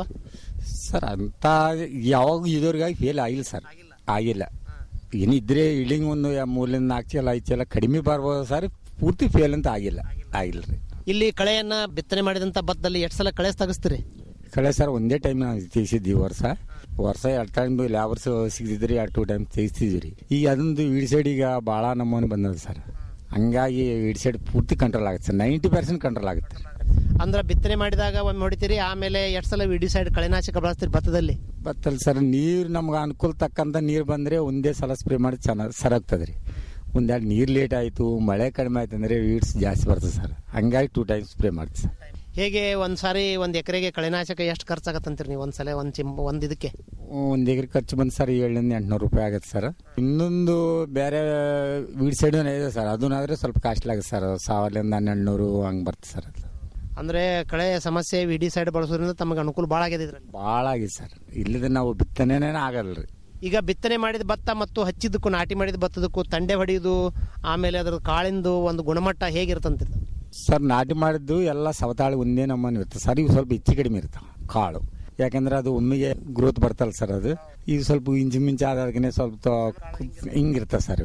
ಸರ್ ಅಂತ ಯಾವಾಗ ಇದುವರೆಗಾಗಿ ಫೇಲ್ ಆಗಿಲ್ಲ ಸರ್ ಆಗಿಲ್ಲ ಏನಿದ್ರೆ ಇಳಿಂಗ್ ಒಂದು ಯಾ- ಮೂರರಿಂದ ನಾಲ್ಕು ಚೀಲ ಐದು ಚೀಲ ಕಡಿಮೆ ಬರ್ಬೋದು ಸರ್ ಪೂರ್ತಿ ಫೇಲ್ ಅಂತ ಆಗಿಲ್ಲ ಆಗಿಲ್ಲ ರೀ ಇಲ್ಲಿ ಕಳೆಯನ್ನ ಬಿತ್ತನೆ ಮಾಡಿದಂತ ಭತ್ತದಲ್ಲಿ ಎಷ್ಟು ಸಲ ಕಳೆ ತೆಗಿಸ್ತೀರಿ ಕಳೆ ಸರ್ ಒಂದೇ ಟೈಮ್ ನಾವು ತೆಗಿಸಿದ್ವಿ ವರ್ಷ ವರ್ಷ ಎರಡು ಟೈಮ್ ಲ್ಯಾಬರ್ಸ್ ಸಿಗ್ತಿದ್ರಿ ಎರಡು ಟೂ ಟೈಮ್ ತೆಗಿಸ್ತಿದ್ವಿ ರೀ ಈಗ ಅದೊಂದು ಇಡ್ ಸೈಡ್ ಈಗ ಭಾಳ ನಮೂನೆ ಬಂದದ ಸರ್ ಹಂಗಾಗಿ ಇಡ್ ಸೈಡ್ ಪೂರ್ತಿ ಕಂಟ್ರೋಲ್ ಆಗುತ್ತೆ ಸರ್ ನೈಂಟಿ ಪರ್ಸೆಂಟ್ ಕಂಟ್ರೋಲ್ ಆಗುತ್ತೆ ಅಂದ್ರೆ ಬಿತ್ತನೆ ಮಾಡಿದಾಗ ಒಮ್ಮೆ ಹೊಡಿತೀರಿ ಆಮೇಲೆ ಎಷ್ಟು ಸಲ ವಿಡಿ ಸೈಡ್ ಕಳೆನಾಶಕ ಬಳಸ್ತೀರಿ ಭತ್ತದಲ್ಲಿ ಬತ್ತಲ್ಲ ಸರ್ ನೀರು ನಮ್ಗೆ ಅನುಕೂಲ ತಕ್ಕಂತ ನೀರು ಬಂದರೆ ಒಂದೇ ಸಲ ಸ್ಪ್ರೇ ಮಾಡಿ ಚೆನ್ನಾಗಿ ಸರಾಗ್ತದೆ ರೀ ಒಂದೆರಡು ನೀರು ಲೇಟ್ ಆಯಿತು ಮಳೆ ಕಡಿಮೆ ಆಯ್ತು ಅಂದರೆ ವೀಡ್ಸ್ ಜಾಸ್ತಿ ಬರ್ತದೆ ಸರ್ ಹಂಗಾಗಿ ಟೂ ಟೈಮ್ಸ್ ಸ್ಪ್ರೇ ಮಾಡ್ತೀವಿ ಸರ್ ಹೇಗೆ ಒಂದ್ ಸಾರಿ ಒಂದ್ ಎಕರೆಗೆ ಕಳೆನಾಶಕ ಎಷ್ಟು ಖರ್ಚಾಗತ್ತಂತೀರಿ ನೀವು ಒಂದ್ಸಲ ಒಂದ್ ಚಿಮ್ ಒಂದ್ ಇದಕ್ಕೆ ಒಂದು ಎಕರೆ ಖರ್ಚು ಬಂದು ಸರ್ ಏಳರಿಂದ ಎಂಟುನೂರು ರೂಪಾಯಿ ಆಗುತ್ತೆ ಸರ್ ಇನ್ನೊಂದು ಬೇರೆ ವೀಡ್ ಸೈಡ್ ಇದೆ ಸರ್ ಅದನ್ನಾದ್ರೆ ಸ್ವಲ್ಪ ಕಾಸ್ಟ್ಲಿ ಆಗುತ್ತೆ ಸರ್ ಸಾವಿರದಿಂದ ಹನ್ನೆರಡು ನೂರು ಹಂಗೆ ಬರ್ತದೆ ಸರ್ ಅದು ಅಂದ್ರೆ ಕಳೆ ಸಮಸ್ಯೆ ವಿಡಿ ಸೈಡ್ ಬಳಸೋದ್ರಿಂದ ತಮಗೆ ಅನುಕೂಲ ಭಾಳ ಆಗಿದೆ ಇದ್ರಲ್ಲಿ ಭಾಳ ಆಗಿದೆ ಸರ್ ಇಲ್ಲದೆ ನಾವು ಬಿತ್ತನೆನೇ ಆಗಲ್ಲ ರೀ ಈಗ ಬಿತ್ತನೆ ಮಾಡಿದ ಭತ್ತ ಮತ್ತು ಹಚ್ಚಿದ್ದಕ್ಕೂ ನಾಟಿ ಮಾಡಿದ ಭತ್ತದಕ್ಕೂ ತಂಡೆ ಹೊಡೆಯುವುದು ಆಮೇಲೆ ಅದ್ರ ಕಾಳಿಂದು ಒಂದು ಗುಣಮಟ್ಟ ಹೇಗಿರ್ತಂತ ಸರ್ ನಾಟಿ ಮಾಡಿದ್ದು ಎಲ್ಲ ಸವತಾಳಿ ಒಂದೇ ನಮ್ಮನೆ ಇರುತ್ತೆ ಸರ್ ಇವು ಸ್ವಲ್ಪ ಹೆಚ್ಚು ಕಡಿಮೆ ಇರ್ತಾವೆ ಕಾಳು ಯಾಕಂದ್ರೆ ಅದು ಒಮ್ಮೆಗೆ ಗ್ರೋತ್ ಬರ್ತಲ್ಲ ಸರ್ ಅದು ಈಗ ಸ್ವಲ್ಪ ಇಂಚು ಮಿಂಚು ಆದಾಗನೇ ಸ್ವಲ್ಪ ಹಿಂಗಿರ್ತದೆ ಸರ್ ಇವು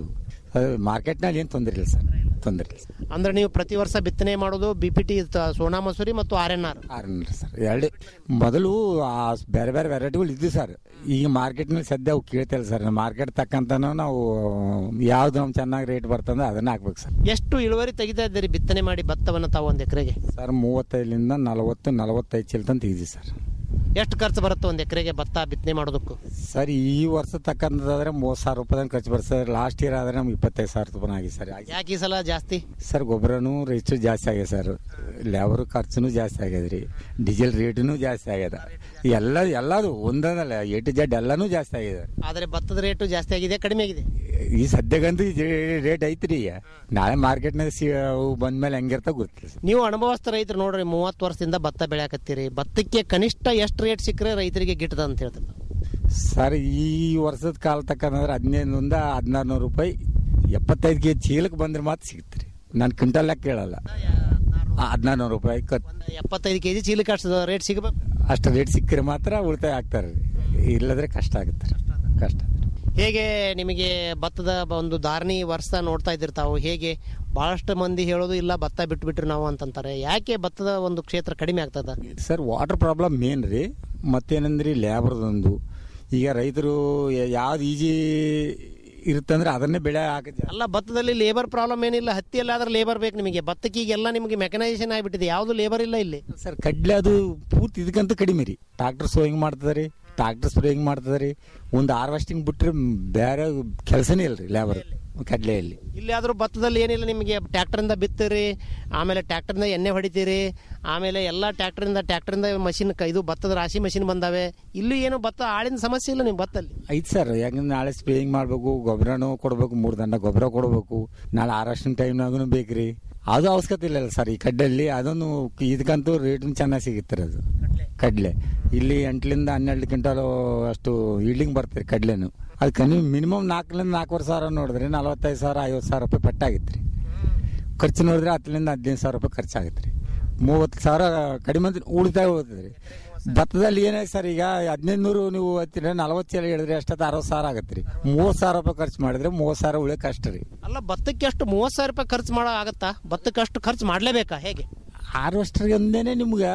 ಮಾರ್ಕೆಟ್ನಲ್ಲಿ ಏನು ತೊಂದರೆ ಇಲ್ಲ ಸರ್ ತೊಂದರೆ ಇಲ್ಲ ಸರ್ ಅಂದ್ರೆ ನೀವು ಪ್ರತಿ ವರ್ಷ ಬಿತ್ತನೆ ಮಾಡೋದು B P T Sona Masuri ಮತ್ತು ಆರ್ ಎನ್ ಆರ್ ಆರನ್ರಿ ಸರ್ ಎರಡು ಮೊದಲು ಆ ಬೇರೆ ಬೇರೆ ವೆರೈಟಿಗಳು ಇದ್ದು ಸರ್ ಈಗ ಮಾರ್ಕೆಟ್ನಲ್ಲಿ ಸದ್ಯ ಅವು ಕೇಳ್ತಿಲ್ಲ ಸರ್ ಮಾರ್ಕೆಟ್ ತಕ್ಕಂತನೂ ನಾವು ಯಾವ್ದು ನಮ್ಗೆ ಚೆನ್ನಾಗಿ ರೇಟ್ ಬರ್ತಂದ್ರೆ ಅದನ್ನ ಹಾಕ್ಬೇಕು ಸರ್ ಎಷ್ಟು ಇಳುವರಿ ತೆಗಿತಾ ಇದ್ದೀರಿ ಬಿತ್ತನೆ ಮಾಡಿ ಭತ್ತವನ್ನು ತಾವು ಒಂದು ಎಕರೆಗೆ ಸರ್ ಮೂವತ್ತೈದರಿಂದ ನಲವತ್ತು ನಲವತ್ತೈದು ಚೀಲ ತನಕ ತೆಗ್ದಿ ಸರ್ ಎಷ್ಟು ಖರ್ಚು ಬರುತ್ತೆ ಒಂದು ಎಕರೆಗೆ ಭತ್ತ ಬಿತ್ತನೆ ಮಾಡೋದಕ್ಕೂ ಸರ್ ಈ ವರ್ಷ ತಕ್ಕಂತಂದ್ರೆ ಮೂವತ್ತು ಸಾವಿರ ರೂಪಾಯಿ ತನಕ ಖರ್ಚು ಬರ್ತದೆ ಸರ್ ಲಾಸ್ಟ್ ಇಯರ್ ಆದ್ರೆ ನಮ್ಗೆ ಇಪ್ಪತ್ತೈದು ಸಾವಿರ ರೂಪಾಯಿ ಆಗಿದೆ ಸರ್ ಯಾಕೆ ಈ ಸಲ ಜಾಸ್ತಿ ಸರ್ ಗೊಬ್ಬರನೂ ರೇಟು ಜಾಸ್ತಿ ಆಗ್ಯದ ಸರ್ ಲೇಬರ್ ಖರ್ಚುನು ಜಾಸ್ತಿ ಆಗ್ಯದ ರೀ ಡೀಸೆಲ್ ರೇಟುನು ಜಾಸ್ತಿ ಆಗ್ಯದ ಎಲ್ಲ ಎಲ್ಲದು ಒಂದಲ್ಲ ಎ ಟು ಜೆಡ್ ಎಲ್ಲನೂ ಜಾಸ್ತಿ ಆಗಿದೆ ಆದರೆ ಭತ್ತದ ರೇಟು ಜಾಸ್ತಿ ಆಗಿದೆ ಕಡಿಮೆ ಆಗಿದೆ ಈ ಸದ್ಯಕ್ಕಂತೂ ರೇಟ್ ಐತ್ರಿ ಈಗ ನಾಳೆ ಮಾರ್ಕೆಟ್ನಾಗ ಸಿ ಅವು ಬಂದ್ಮೇಲೆ ಹೆಂಗಿರ್ತಾವ ಗೊತ್ತಿಲ್ಲ ಸರ್ ನೀವು ಅನುಭವಸ್ಥ ರೈತರು ನೋಡ್ರಿ ಮೂವತ್ತು ವರ್ಷದಿಂದ ಭತ್ತ ಬೆಳೆಯಾಕತ್ತೀರಿ ಭತ್ತಕ್ಕೆ ಕನಿಷ್ಠ ಎಷ್ಟು ರೇಟ್ ಸಿಕ್ಕರೆ ರೈತರಿಗೆ ಗಿಟ್ಟದ ಅಂತ ಹೇಳ್ತಾರೆ ಸರ್ ಈ ವರ್ಷದ ಕಾಲ ತಕ್ಕಂದ್ರೆ ಹದಿನೈದರಿಂದ ಹದಿನಾರು ನೂರು ರೂಪಾಯಿ ಎಪ್ಪತ್ತೈದು ಕೆ ಚೀಲಕ್ಕೆ ಬಂದ್ರೆ ಮಾತ್ರ ಸಿಗುತ್ತೆ ರೀ ನಾನು ಕ್ವಿಂಟಲ್ ಲೆಕ್ಕ ಕೇಳಲ್ಲ ಹದಿನಾರು ನೂರು ರೂಪಾಯಿ ಖರ್ಚು ಎಪ್ಪತ್ತೈದು ಕೆ ಜಿ ಚೀಲಕ್ಕೆ ಅಷ್ಟು ರೇಟ್ ಸಿಗಬೇಕು ಅಷ್ಟು ರೇಟ್ ಸಿಕ್ಕರೆ ಮಾತ್ರ ಉಳಿತಾಯ ಆಗ್ತಾರೆ ರೀ ಇಲ್ಲದ್ರೆ ಕಷ್ಟ ಆಗುತ್ತೆ ರೀ ಕಷ್ಟ ಹೇಗೆ ನಿಮಗೆ ಭತ್ತದ ಒಂದು ಧಾರಣಿ ವರ್ಷ ನೋಡ್ತಾ ಇದ್ದೀರಿ ತಾವು ಹೇಗೆ ಬಹಳಷ್ಟು ಮಂದಿ ಹೇಳೋದು ಇಲ್ಲ ಭತ್ತ ಬಿಟ್ಟು ಬಿಟ್ರು ನಾವು ಅಂತಂತಾರೆ ಯಾಕೆ ಭತ್ತದ ಒಂದು ಕ್ಷೇತ್ರ ಕಡಿಮೆ ಆಗ್ತದ ಸರ್ ವಾಟರ್ ಪ್ರಾಬ್ಲಮ್ ಮೇನ್ ರೀ ಮತ್ತೇನಂದ್ರಿ ಲೇಬರ್ದೊಂದು ಈಗ ರೈತರು ಯಾವ್ದು ಈಜಿ ಇರುತ್ತಂದ್ರೆ ಅದನ್ನೇ ಬೆಳೆ ಹಾಕಿದ್ರೆ ಅಲ್ಲ ಭತ್ತದಲ್ಲಿ ಲೇಬರ್ ಪ್ರಾಬ್ಲಮ್ ಏನಿಲ್ಲ ಹತ್ತಿಯಲ್ಲಿ ಆದ್ರೆ ಲೇಬರ್ ಬೇಕು ನಿಮಗೆ ಭತ್ತಕ್ಕೆ ಈಗೆಲ್ಲ ನಿಮಗೆ ಮೆಕನೈಸೇಷನ್ ಆಗಿಬಿಟ್ಟಿದೆ ಯಾವುದು ಲೇಬರ್ ಇಲ್ಲ ಇಲ್ಲಿ ಸರ್ ಕಡ್ಲೆ ಅದು ಪೂರ್ತಿ ಇದಕ್ಕಂತೂ ಕಡಿಮೆ ರೀ ಟ್ರಾಕ್ಟರ್ ಸೋಯಿಂಗ್ ಮಾಡ್ತದೆ ರೀ ಟ್ರಾಕ್ಟರ್ ಸ್ಪ್ರೇಯಿಂಗ್ ಮಾಡ್ತದೆ ರೀ ಒಂದು ಹಾರ್ವೆಸ್ಟಿಂಗ್ ಬಿಟ್ರೆ ಬೇರೆ ಕೆಲಸನೇ ಇಲ್ಲ ರೀ ಲೇಬರ್ ಕಡ್ಲೆಯಲ್ಲಿ ಇಲ್ಲಿ ಆದ್ರೂ ಭತ್ತದಲ್ಲಿ ಏನಿಲ್ಲ ನಿಮಗೆ ಟ್ರ್ಯಾಕ್ಟರಿಂದ ಬಿತ್ತೀರಿ ಆಮೇಲೆ ಟ್ರ್ಯಾಕ್ಟರಿಂದ ಎಣ್ಣೆ ಹೊಡಿತೀರಿ ಆಮೇಲೆ ಎಲ್ಲ ಟ್ರ್ಯಾಕ್ಟರಿಂದ ಟ್ರ್ಯಾಕ್ಟರಿಂದ ಮಷಿನ್ ಇದು ಭತ್ತದ ರಾಶಿ ಮಷಿನ್ ಬಂದಾವೆ ಇಲ್ಲೂ ಏನು ಭತ್ತ ಆಳಿನ ಸಮಸ್ಯೆ ಇಲ್ಲ ನಿಮ್ಮ ಭತ್ತಲ್ಲಿ ಐತೆ ಸರ್ ಯಾಕಂದ್ರೆ ನಾಳೆ ಸ್ಪ್ರೇಯಿಂಗ್ ಮಾಡಬೇಕು ಗೊಬ್ಬರನೂ ಕೊಡಬೇಕು ಮೂರು ದಂಡ ಗೊಬ್ಬರ ಕೊಡಬೇಕು ನಾಳೆ ಹಾರ್ವೆಸ್ಟಿಂಗ್ ಟೈಮ್ನಾಗೂ ಬೇಕ್ರಿ ಅದು ಅವಶ್ಯಕತೆ ಇಲ್ಲ ಸರ್ ಈ ಕಡ್ಲೆಯಲ್ಲಿ ಅದೊಂದು ಇದಕ್ಕಂತೂ ರೇಟ್ ಚೆನ್ನಾಗಿ ಸಿಗುತ್ತೆ ರೀ ಅದು ಕಡ್ಲೆ ಇಲ್ಲಿ ಎಂಟರಿಂದ ಹನ್ನೆರಡು ಕ್ವಿಂಟಲ್ ಅಷ್ಟು ಈಲ್ಡಿಂಗ್ ಬರ್ತದೆ ಕಡ್ಲೆನು ಅದು ಕಮ್ಮಿ ಮಿನಿಮಮ್ ನಾಲ್ಕರಿಂದ ನಾಲ್ಕೂವರೆ ಸಾವಿರ ನೋಡಿದ್ರೆ ನಲವತ್ತೈದು ಸಾವಿರ ಐವತ್ತು ಸಾವಿರ ರೂಪಾಯಿ ಪಟ್ಟಾಗಿತ್ತು ರೀ ಖರ್ಚು ನೋಡಿದ್ರೆ ಹತ್ತರಿಂದ ಹದಿನೈದು ಸಾವಿರ ರೂಪಾಯಿ ಖರ್ಚಾಗುತ್ತೆ ರೀ ಮೂವತ್ತು ಸಾವಿರ ಕಡಿಮೆ ಅಂತ ಉಳಿತಾಯ ಹೋಗ್ತದೆ ರೀ ಭತ್ತದಲ್ಲಿ ಏನಾಯ್ತು ಸರ್ ಈಗ ಹದಿನೈದು ನೂರು ನೀವು ಹತ್ತಿರ ನಲವತ್ತು ಚೀಲ ಹೇಳಿದ್ರೆ ಎಷ್ಟೊತ್ತು ಅರವತ್ತು ಸಾವಿರ ಆಗುತ್ತೆ ರೀ ಮೂವತ್ತು ಸಾವಿರ ರೂಪಾಯಿ ಖರ್ಚು ಮಾಡಿದ್ರೆ ಮೂವತ್ತು ಸಾವಿರ ಉಳಿಯೋಕೆ ಕಷ್ಟ ರೀ ಅಲ್ಲ ಭತ್ತಕ್ಕೆ ಅಷ್ಟು ಮೂವತ್ತು ಸಾವಿರ ರೂಪಾಯಿ ಖರ್ಚು ಮಾಡೋ ಆಗತ್ತಾ ಭತ್ತಕ್ಕೆ ಅಷ್ಟು ಖರ್ಚು ಮಾಡಲೇಬೇಕಾ ಹೇಗೆ ಹಾರ್ವೆಸ್ಟರ್ಗೆ ಒಂದೇನೆ ನಿಮ್ಗೆ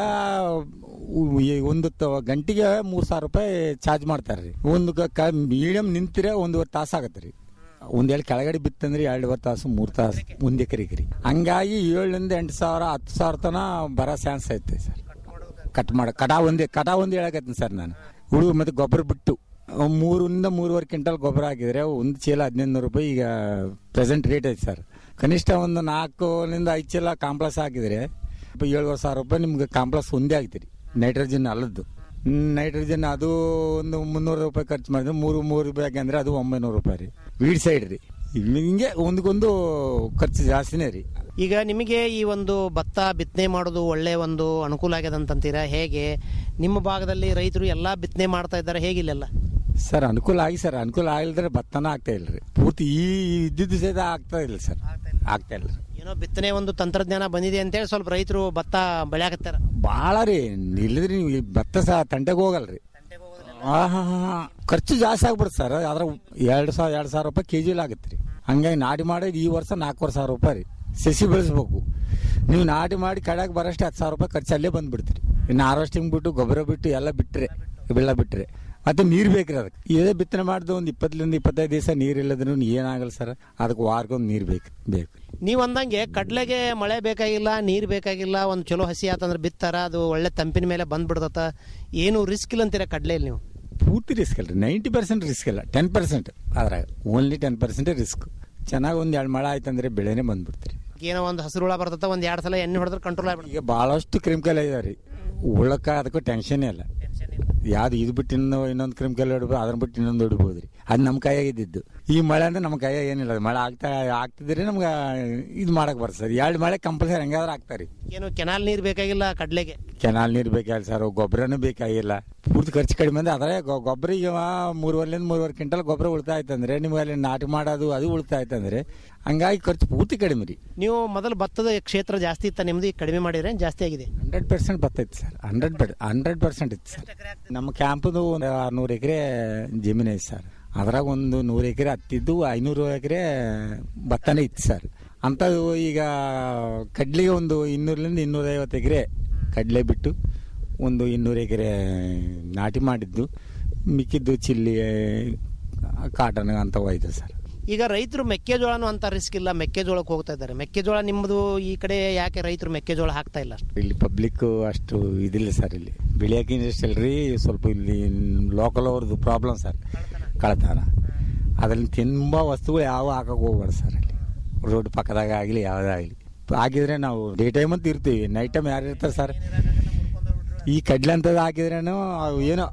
ಉ- ಈ ಒಂದು ತ- ಗಂಟೆಗೆ ಮೂರು ಸಾವಿರ ರೂಪಾಯಿ ಚಾರ್ಜ್ ಮಾಡ್ತಾರೆ ರೀ ಒಂದು ಮೀಡಿಯಂ ನಿಂತಿರೆ ಒಂದೂವರೆ ತಾಸು ಆಗತ್ತೆ ರೀ ಒಂದ್ ಎರಡು ಕೆಳಗಡೆ ಬಿತ್ತಂದ್ರೆ ಎರಡುವರೆ ತಾಸು ಮೂರು ತಾಸು ಒಂದ್ ಎಕರೆಗೆ ರೀ ಹಂಗಾಗಿ ಏಳರಿಂದ ಎಂಟು ಸಾವಿರ ಹತ್ತು ಸಾವಿರ ತನ ಬರೋ ಚಾನ್ಸ್ ಐತೆ ಸರ್ ಕಟ್ ಮಾಡ ಕಟಾ ಒಂದೇ ಕಟಾ ಒಂದು ಹೇಳಕತ್ತೀನಿ ಸರ್ ನಾನು ಹುಡುಗ ಮತ್ತೆ ಗೊಬ್ಬರ ಬಿಟ್ಟು ಮೂರಿಂದ ಮೂರುವರೆ ಕ್ವಿಂಟಲ್ ಗೊಬ್ಬರ ಹಾಕಿದ್ರೆ ಒಂದು ಚೀಲ ಹದಿನೈದು ನೂರು ರೂಪಾಯಿ ಈಗ ಪ್ರೆಸೆಂಟ್ ರೇಟ್ ಐತೆ ಸರ್ ಕನಿಷ್ಠ ಒಂದು ನಾಲ್ಕರಿಂದ ಐದು ಚೀಲ ಕಾಂಪ್ಲೆಕ್ಸ್ ಹಾಕಿದ್ರೆ ಏಳುವರೆ ಸಾವಿರ ರೂಪಾಯಿ ನಿಮ್ಗೆ ಕಾಂಪ್ಲೆಕ್ಸ್ ಒಂದೇ ಆಗ್ತೀರಿ ನೈಟ್ರೋಜನ್ ಅಲ್ಲದ್ದು ನೈಟ್ರೋಜನ್ ಅದು ಒಂದು ಮುನ್ನೂರು ರೂಪಾಯಿ ಖರ್ಚು ಮಾಡಿದ್ರೆ ಮೂರು ಮೂರು ರೂಪಾಯಿ ಅಂದ್ರೆ ಅದು ಒಂಬೈನೂರು ರೂಪಾಯಿ ರೀ ವೀಡ್ ಸೈಡ್ ರೀ ಹಿಂಗೆ ಒಂದಕ್ಕೊಂದು ಖರ್ಚು ಜಾಸ್ತಿನೇ ರೀ ಈಗ ನಿಮಗೆ ಈ ಒಂದು ಭತ್ತ ಬಿತ್ತನೆ ಮಾಡೋದು ಒಳ್ಳೆ ಒಂದು ಅನುಕೂಲ ಆಗ್ಯದ ಅಂತಂತೀರಾ ಹೇಗೆ ನಿಮ್ಮ ಭಾಗದಲ್ಲಿ ರೈತರು ಎಲ್ಲಾ ಬಿತ್ತನೆ ಮಾಡ್ತಾ ಇದ್ದಾರೆ ಹೇಗಿಲ್ಲೆಲ್ಲ ಸರ್ ಅನುಕೂಲ ಆಗಿ ಸರ್ ಅನುಕೂಲ ಆಗಿಲ್ದ್ರೆ ಭತ್ತನ ಆಗ್ತಾ ಇಲ್ಲ ರೀ ಪೂರ್ತಿ ಈ ಇದ್ದಿದ್ದು ಸಹಿತ ಆಗ್ತಾ ಇಲ್ಲ ಸರ್ ಆಗ್ತಾ ಇಲ್ಲ ರೀ ಏನೋ ಬಿತ್ತನೆ ಒಂದು ತಂತ್ರಜ್ಞಾನ ಬಂದಿದೆ ಅಂತೇಳಿ ಸ್ವಲ್ಪ ರೈತರು ಭತ್ತ ಬೆಳೆಯಾಕತ್ತಾರ ಭಾಳ ರೀ ಇಲ್ಲದ್ರಿ ನೀವು ಈ ಭತ್ತ ಸಹ ತಂಟೆಗೆ ಹೋಗಲ್ರಿ ಆ ಹಾ ಹಾ ಖರ್ಚು ಜಾಸ್ತಿ ಆಗ್ಬಿಡುತ್ತೆ ಸರ್ ಅದ್ರ ಎರಡು ಸಾವಿರ ಎರಡು ಸಾವಿರ ರೂಪಾಯಿ ಕೆ ಜಿಲಿ ಆಗುತ್ತೆ ರೀ ಹಂಗಾಗಿ ನಾಟಿ ಮಾಡೋದು ಈ ವರ್ಷ ನಾಲ್ಕೂವರೆ ಸಾವಿರ ರೂಪಾಯಿ ರೀ ಸಸಿ ಬೆಳೆಸ್ಬೇಕು ನೀವು ನಾಟಿ ಮಾಡಿ ಕಡೆಗೆ ಬರೋಷ್ಟು ಹತ್ತು ಸಾವಿರ ರೂಪಾಯಿ ಖರ್ಚು ಅಲ್ಲೇ ಬಂದ್ಬಿಡ್ತೀರಿ ಇನ್ನು ಹಾರ್ವೆಸ್ಟಿಂಗ್ ಬಿಟ್ಟು ಗೊಬ್ಬರ ಬಿಟ್ಟು ಎಲ್ಲ ಬಿಟ್ಟರೆ ಬೆಲ್ಲ ಬಿಟ್ಟರೆ ಮತ್ತೆ ನೀರು ಬೇಕ್ರಿ ಅದಕ್ಕೆ ಇದೇ ಬಿತ್ತನೆ ಮಾಡಿದ ಒಂದು ಇಪ್ಪತ್ತರಿಂದ ಇಪ್ಪತ್ತೈದು ದಿವಸ ನೀರು ಇಲ್ಲದ್ರೂ ಏನಾಗಲ್ಲ ಸರ್ ಅದಕ್ಕೆ ವಾರಕ್ಕೊಂದು ನೀರು ಬೇಕು ಬೇಕು ನೀವು ಅಂದಂಗೆ ಕಡ್ಲೆಗೆ ಮಳೆ ಬೇಕಾಗಿಲ್ಲ ನೀರು ಬೇಕಾಗಿಲ್ಲ ಒಂದು ಚಲೋ ಹಸಿ ಆತಂದ್ರೆ ಬಿತ್ತಾರ ಅದು ಒಳ್ಳೆ ತಂಪಿನ ಮೇಲೆ ಬಂದ್ಬಿಡ್ತತ ಏನು ರಿಸ್ಕ್ ಇಲ್ಲ ಅಂತೀರಾ ಕಡ್ಲೆಯಲ್ಲಿ ನೀವು ಪೂರ್ತಿ ರಿಸ್ಕ್ ಅಲ್ರಿ ನೈಂಟಿ ಪರ್ಸೆಂಟ್ ರಿಸ್ಕ್ ಇಲ್ಲ ಟೆನ್ ಪರ್ಸೆಂಟ್ ಅದ್ರಾಗ ಓನ್ಲಿ ಟೆನ್ ಪರ್ಸೆಂಟ್ ರಿಸ್ಕ್ ಚೆನ್ನಾಗಿ ಒಂದು ಎರಡು ಮಳೆ ಆಯ್ತಂದ್ರೆ ಬೆಳೆನೇ ಬಂದ್ಬಿಡ್ತೀರಿ ಏನೋ ಒಂದು ಹಸಿರುಳ ಬರ್ತತ ಒಂದ್ ಎರಡ್ ಸಲ ಎಣ್ಣೆ ಹೊಡೆದ್ರೆ ಕಂಟ್ರೋಲ್ ಆಗ್ಬಿಡುತ್ತೆ ಈಗ ಭಾಳಷ್ಟು ಕ್ರಿಮಿಕಲ್ ಇದಾವೆ ರೀ ಉಳ್ಳಕ್ಕ ಅದಕ್ಕೂ ಟೆನ್ಷನೇ ಇಲ್ಲ ಯಾವ್ದು ಇದು ಬಿಟ್ಟು ಇನ್ನೂ ಇನ್ನೊಂದು ಕ್ರಿಮಿಕಲ್ ಹೊಡ್ಬೋದು ಅದನ್ನ ಬಿಟ್ಟು ಇನ್ನೊಂದು ಹೊಡಿಬೋದು ರೀ ಅದು ನಮ್ಮ ಕೈಯಾಗ ಇದ್ದಿದ್ದು ಈ ಮಳೆ ಅಂದ್ರೆ ನಮ್ಮ ಕೈಯಾಗ ಏನಿಲ್ಲ ಮಳೆ ಆಗ್ತಾ ಆಗ್ತಿದ್ರೆ ನಮ್ಗೆ ಇದು ಮಾಡಕ್ ಬರ್ತದೆ ಸರ್ ಎರಡು ಮಳೆ ಕಂಪಲ್ಸರಿ ಹೆಂಗಾದ್ರೂ ಆಗ್ತಾರೆ ಏನು ಕೆನಾಲ್ ನೀರು ಬೇಕಾಗಿಲ್ಲ ಕಡ್ಲೆಗೆ ಕೆನಾಲ್ ನೀರು ಬೇಕಾಗಿಲ್ಲ ಸರ್ ಗೊಬ್ಬರನೂ ಬೇಕಾಗಿಲ್ಲ ಪೂರ್ತಿ ಖರ್ಚು ಕಡಿಮೆ ಅಂದ್ರೆ ಅದ್ರೆ ಗೊಬ್ಬರ ಈಗ ಮೂರುವರೆಲಿಂದ ಮೂರುವರೆ ಕ್ವಿಂಟಲ್ ಗೊಬ್ಬರ ಉಳಿತಾಯ ಆಯ್ತಂದ್ರೆ ನಿಮ್ಗೆ ಅಲ್ಲಿ ನಾಟಿ ಮಾಡೋದು ಅದು ಉಳಿತಾಯ ಆಯ್ತಂದ್ರೆ ಹಂಗಾಗಿ ಖರ್ಚು ಪೂರ್ತಿ ಕಡಿಮೆ ರೀ ನೀವು ಮೊದಲು ಭತ್ತದ ಕ್ಷೇತ್ರ ಜಾಸ್ತಿ ಇತ್ತ ನಿಮ್ದು ಈಗ ಕಡಿಮೆ ಮಾಡಿದ್ರೆ ಜಾಸ್ತಿ ಆಗಿದೆ ಹಂಡ್ರೆಡ್ ಪರ್ಸೆಂಟ್ ಬರ್ತೈತಿ sir hundred per hundred percent ಇತ್ತು ಸರ್ ನಮ್ಮ ಕ್ಯಾಂಪದು ಒಂದು ಆರ್ನೂರು ಎಕರೆ ಜಮೀನು ಐತೆ ಸರ್ ಅದ್ರಾಗ ಒಂದು ನೂರು ಎಕರೆ ಹತ್ತಿದ್ದು ಐನೂರು ಎಕರೆ ಭತ್ತನೇ ಇತ್ತು ಸರ್ ಅಂಥದ್ದು ಈಗ ಕಡ್ಲಿಗೆ ಒಂದು ಇನ್ನೂರರಿಂದ ಇನ್ನೂರೈವತ್ತು ಎಕರೆ ಕಡಲೆ ಬಿಟ್ಟು ಒಂದು ಇನ್ನೂರು ಎಕರೆ ನಾಟಿ ಮಾಡಿದ್ದು ಮಿಕ್ಕಿದ್ದು ಚಿಲ್ಲಿ ಕಾಟನ್ ಅಂತ ಹೋಯ್ತು ಸರ್ ಈಗ ರೈತರು ಮೆಕ್ಕೆಜೋಳನೂ ಅಂತ ರಿಸ್ಕ್ ಇಲ್ಲ ಮೆಕ್ಕೆಜೋಳಕ್ಕೆ ಹೋಗ್ತಾ ಇದ್ದಾರೆ ಮೆಕ್ಕೆಜೋಳ ನಿಮ್ಮದು ಈ ಕಡೆ ಯಾಕೆ ರೈತರು ಮೆಕ್ಕೆಜೋಳ ಹಾಕ್ತಾ ಇಲ್ಲ ಅಷ್ಟು ಇಲ್ಲಿ ಪಬ್ಲಿಕ್ ಅಷ್ಟು ಇದಿಲ್ಲ ಸರ್ ಇಲ್ಲಿ ಬೆಳೆಯೋಕೆ ಇಂಟ್ರೆಸ್ಟ್ ಇಲ್ಲ ರೀ ಸ್ವಲ್ಪ ಇಲ್ಲಿ ಲೋಕಲ್ ಅವ್ರದ್ದು ಪ್ರಾಬ್ಲಮ್ ಸರ್ ಕಳ್ತನ ಅದ್ರಲ್ಲಿ ತುಂಬ ವಸ್ತುಗಳು ಯಾವ ಹಾಕಕ್ಕೆ ಹೋಗ್ಬಾರ್ದು ಸರ್ ಇಲ್ಲಿ ರೋಡ್ ಪಕ್ಕದಾಗ ಆಗಲಿ ಯಾವುದೇ ಆಗಲಿ ಹಾಕಿದ್ರೆ ನಾವು ಡೇ ಟೈಮ್ ಅಂತ ಇರ್ತೀವಿ ನೈಟ್ ಟೈಮ್ ಯಾರು ಇರ್ತಾರೆ ಸರ್ ಈ ಕಡ್ಲೆ ಅಂತದ್ದು ಹಾಕಿದ್ರೇನು ಅವು ಏನೋ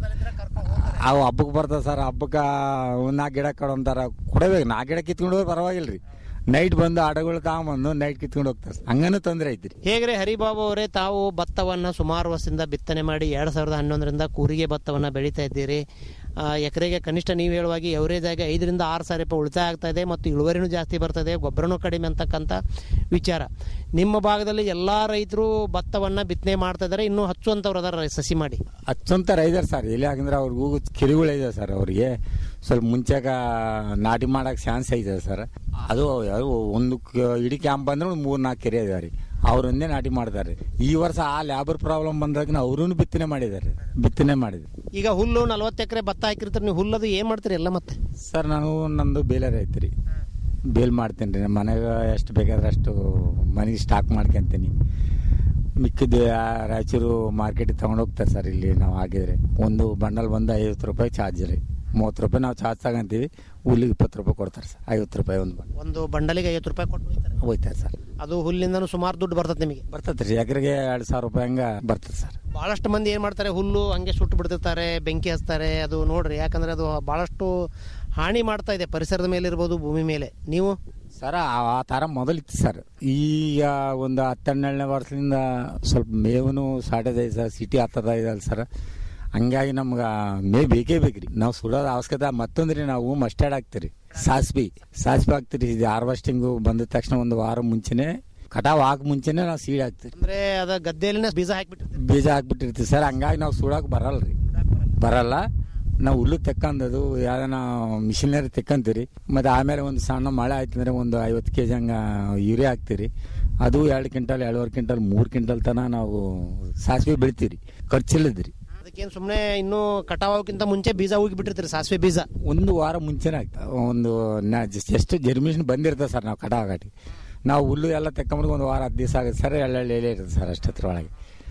ಅವು ಹಬ್ಬಕ್ಕೆ ಬರ್ತದೆ ಸರ್ ಹಬ್ಬಕ್ಕೆ ಒಂದು ನಾಲ್ಕು ಗಿಡ ಕೊಡೋಂತಾರ ಕೊಡಬೇಕು ನಾಲ್ಕು ಗಿಡ ಕಿತ್ಕೊಂಡು ಹೋಗಿ ಪರವಾಗಿಲ್ಲ ರೀ ನೈಟ್ ಬಂದು ಆಡಗಳು ತಗೊಂಬಂದು ನೈಟ್ ಕಿತ್ಕೊಂಡು ಹೋಗ್ತಾರೆ ಹಂಗನೂ ತೊಂದರೆ ಐತ್ರಿ ಹೇಗ್ರೆ ಹರಿಬಾಬು ಅವರೇ ತಾವು ಭತ್ತವನ್ನು ಸುಮಾರು ವರ್ಷದಿಂದ ಬಿತ್ತನೆ ಮಾಡಿ ಎರಡು ಸಾವಿರದ ಹನ್ನೊಂದರಿಂದ ಕೂರಿಗೆ ಭತ್ತವನ್ನು ಬೆಳೀತಾ ಇದ್ದೀರಿ ಆ, ಎಕರೆಗೆ ಕನಿಷ್ಠ ನೀವು ಹೇಳುವಾಗಿ ಎವರೇಜ್ ಆಗಿ ಐದರಿಂದ ಆರು ಸಾವಿರ ರೂಪಾಯಿ ಉಳಿತಾಯ ಆಗ್ತಾ ಇದೆ ಮತ್ತು ಇಳುವರಿನೂ ಜಾಸ್ತಿ ಬರ್ತದೆ ಗೊಬ್ಬರನೂ ಕಡಿಮೆ ಅಂತಕ್ಕಂಥ ವಿಚಾರ ನಿಮ್ಮ ಭಾಗದಲ್ಲಿ ಎಲ್ಲ ರೈತರು ಭತ್ತವನ್ನು ಬಿತ್ತನೆ ಮಾಡ್ತಾ ಇದ್ದಾರೆ ಇನ್ನೂ ಹಚ್ಚುವಂಥವ್ರು ಅದಾರ ಸಸಿ ಮಾಡಿ ಹಚ್ಚೊಂತಾರ ಇದಾರೆ ಸರ್ ಎಲ್ಲಿ ಯಾಕಂದ್ರೆ ಅವ್ರಿಗೂ ಕಿರಿಗಳು ಇದೆ ಸರ್ ಅವ್ರಿಗೆ ಸ್ವಲ್ಪ ಮುಂಚೆಗ ನಾಟಿ ಮಾಡಕ್ಕೆ ಚಾನ್ಸ್ ಐತೆ ಸರ್ ಅದು ಅದು ಒಂದು ಕ- ಇಡೀ ಕ್ಯಾಂಪ್ ಬಂದ್ರೆ ಒಂದು ಮೂರು ನಾಲ್ಕು ಕೆರೆ ಇದಾವೆ ರೀ ಅವ್ರೊಂದೇ ನಾಟಿ ಮಾಡ್ತಾರೆ ಈ ವರ್ಷ ಆ ಲ್ಯಾಬರ್ ಪ್ರಾಬ್ಲಮ್ ಬಂದಾಗ ಅವ್ರೂ ಬಿತ್ತನೆ ಮಾಡಿದ್ದಾರೆ ಬಿತ್ತನೆ ಮಾಡಿದ್ರು ಈಗ ಹುಲ್ಲು ನಲ್ವತ್ತು ಎಕರೆ ಭತ್ತ ಹಾಕಿರ್ತಾರೆ ನೀವು ಹುಲ್ಲದು ಏನು ಮಾಡ್ತೀರಿ ಎಲ್ಲ ಮತ್ತೆ ಸರ್ ನಾನು ನಂದು ಬೇಲರ್ ಐತೆ ರೀ ಬೇಲ್ ಮಾಡ್ತೀನಿ ರೀ ನಮ್ಮ ಮನೆಗೆ ಎಷ್ಟು ಬೇಕಾದ್ರೆ ಅಷ್ಟು ಮನೆಗೆ ಸ್ಟಾಕ್ ಮಾಡ್ಕೊಂತೀನಿ ಮಿಕ್ಕಿದ್ದು ಆ ರಾಯಚೂರು ಮಾರ್ಕೆಟಿಗೆ ತಗೊಂಡು ಹೋಗ್ತಾರೆ ಸರ್ ಇಲ್ಲಿ ನಾವು ಹಾಕಿದ್ರೆ ಒಂದು ಬಂಡಲ್ ಬಂದು ಐವತ್ತು ರೂಪಾಯಿ ಚಾರ್ಜ್ ರೀ ಮೂವತ್ತು ರೂಪಾಯಿ ನಾವು ಚಾರ್ಜ್ ತಗೊಂತೀವಿ ಹುಲ್ಲಿಗೆ ಇಪ್ಪತ್ತು ರೂಪಾಯಿ ಕೊಡ್ತಾರೆ ಸರ್ ಐವತ್ತು ರೂಪಾಯಿ ಒಂದು ಬಂಡಲ್ ಒಂದು ಬಂಡಲಿಗೆ ಐವತ್ತು ರೂಪಾಯಿ ಕೊಟ್ಟು ಒಯ್ತಾರೆ. ಹೋಯ್ತಾರೆ ಸರ್ ಅದು ಹುಲ್ಲಿಂದನೂ ಸುಮಾರು ದುಡ್ಡು ಬರ್ತದೆ ನಿಮಗೆ ಬರ್ತದೆ ರೀ ಎಕರೆಗೆ ಎರಡು ಸಾವಿರ ರೂಪಾಯಿ ಹಂಗೆ ಬರ್ತದೆ ಸರ್ ಬಹಳಷ್ಟು ಮಂದಿ ಏನು ಮಾಡ್ತಾರೆ ಹುಲ್ಲು ಹಂಗೆ ಸುಟ್ಟು ಬಿಡ್ತಿರ್ತಾರೆ ಬೆಂಕಿ ಹಚ್ತಾರೆ ಅದು ನೋಡ್ರಿ ಯಾಕಂದ್ರೆ ಅದು ಬಹಳಷ್ಟು ಹಾನಿ ಮಾಡ್ತಾ ಇದೆ ಪರಿಸರದ ಮೇಲೆ ಇರ್ಬೋದು ಭೂಮಿ ಮೇಲೆ ನೀವು ಸರ್ ಆ ಆ ಥರ ಮೊದಲಿತ್ತು ಸರ್ ಈಗ ಒಂದು ಹತ್ತೆರಡನೇ ವರ್ಷದಿಂದ ಸ್ವಲ್ಪ ಮೇವನು ಶಾರ್ಟೇಜ್ ಐತೆ ಸರ್ ಸಿಟಿ ಹತ್ತದ ಇದಲ್ಲ ಸರ್ ಹಂಗಾಗಿ ನಮ್ಗೆ ಮೇ ಬೇಕೇ ಬೇಕ್ರಿ ನಾವು ಸುಡೋದು ಅವಶ್ಯಕತೆ ಮತ್ತೊಂದ್ರಿ ನಾವು ಮಸ್ಟರ್ಡ್ ಹಾಕ್ತೀರಿ ಸಾಸ್ಬಿ ಸಾಸ್ಬಿ ಹಾಕ್ತೀರಿ ಇದು ಹಾರ್ವೆಸ್ಟಿಂಗು ಬಂದ ತಕ್ಷಣ ಒಂದು ವಾರ ಮುಂಚೆನೆ ಕಟಾವ್ ಹಾಕ್ ಮುಂಚೆನೆ ನಾವು ಸೀಡ್ ಹಾಕ್ತೀರಿ ಅಂದ್ರೆ ಅದ ಗದ್ದೆಯಲ್ಲಿನ ಬೀಜ ಹಾಕ್ಬಿಟ್ಟಿರ್ತೀವಿ ಬೀಜ ಹಾಕ್ಬಿಟ್ಟಿರ್ತೀವಿ ಸರ್ ಹಂಗಾಗಿ ನಾವು ಸುಡೋಕೆ ಬರಲ್ಲ ರೀ ಬರಲ್ಲ ನಾವು ಹುಲ್ಲು ತೆಕ್ಕಂದದು ಯಾವ್ದಾನ ಮಿಷಿನರಿ ತೆಕ್ಕಂತೀರಿ ಮತ್ತು ಆಮೇಲೆ ಒಂದು ಸಣ್ಣ ಮಳೆ ಆಯ್ತು ಅಂದರೆ ಒಂದು ಐವತ್ತು ಕೆ ಜಿ ಹಂಗೆ ಯೂರಿಯಾ ಹಾಕ್ತೀರಿ ಅದು ಎರಡು ಕ್ವಿಂಟಲ್ ಎರಡೂವರೆ ಕ್ವಿಂಟಲ್ ಮೂರು ಕ್ವಿಂಟಲ್ ತನಕ ನಾವು ಸಾಸಿವೆ ಬೆಳಿತೀವಿ ಖರ್ಚಿಲ್ಲದ್ರಿ ಅದಕ್ಕೇನು ಸುಮ್ಮನೆ ಇನ್ನೂ ಕಟಾವಕ್ಕಿಂತ ಮುಂಚೆ ಬೀಜ ಹೋಗಿಬಿಟ್ಟಿರ್ತೀರಿ ಸಾಸಿವೆ ಬೀಜ ಒಂದು ವಾರ ಮುಂಚೆನೇ ಆಗ್ತದೆ ಒಂದು ನಾ ಜಸ್ಟ್ ಎಷ್ಟು ಜರ್ಮಿಷನ್ ಬಂದಿರ್ತದೆ ಸರ್ ನಾವು ಕಟಾವ್ ಗಾಟಿ ನಾವು ಹುಲ್ಲು ಎಲ್ಲ ತೆಕ್ಕೊಂಬಿಟ್ಟು ಒಂದು ವಾರ ಹತ್ತು ದಿವಸ ಆಗುತ್ತೆ ಸರ್ ಎಳ್ಳೆಳ್ಳು ಎಲೆ ಇರ್ತದೆ ಸರ್ ಅಷ್ಟತ್ರ ಒಳಗೆ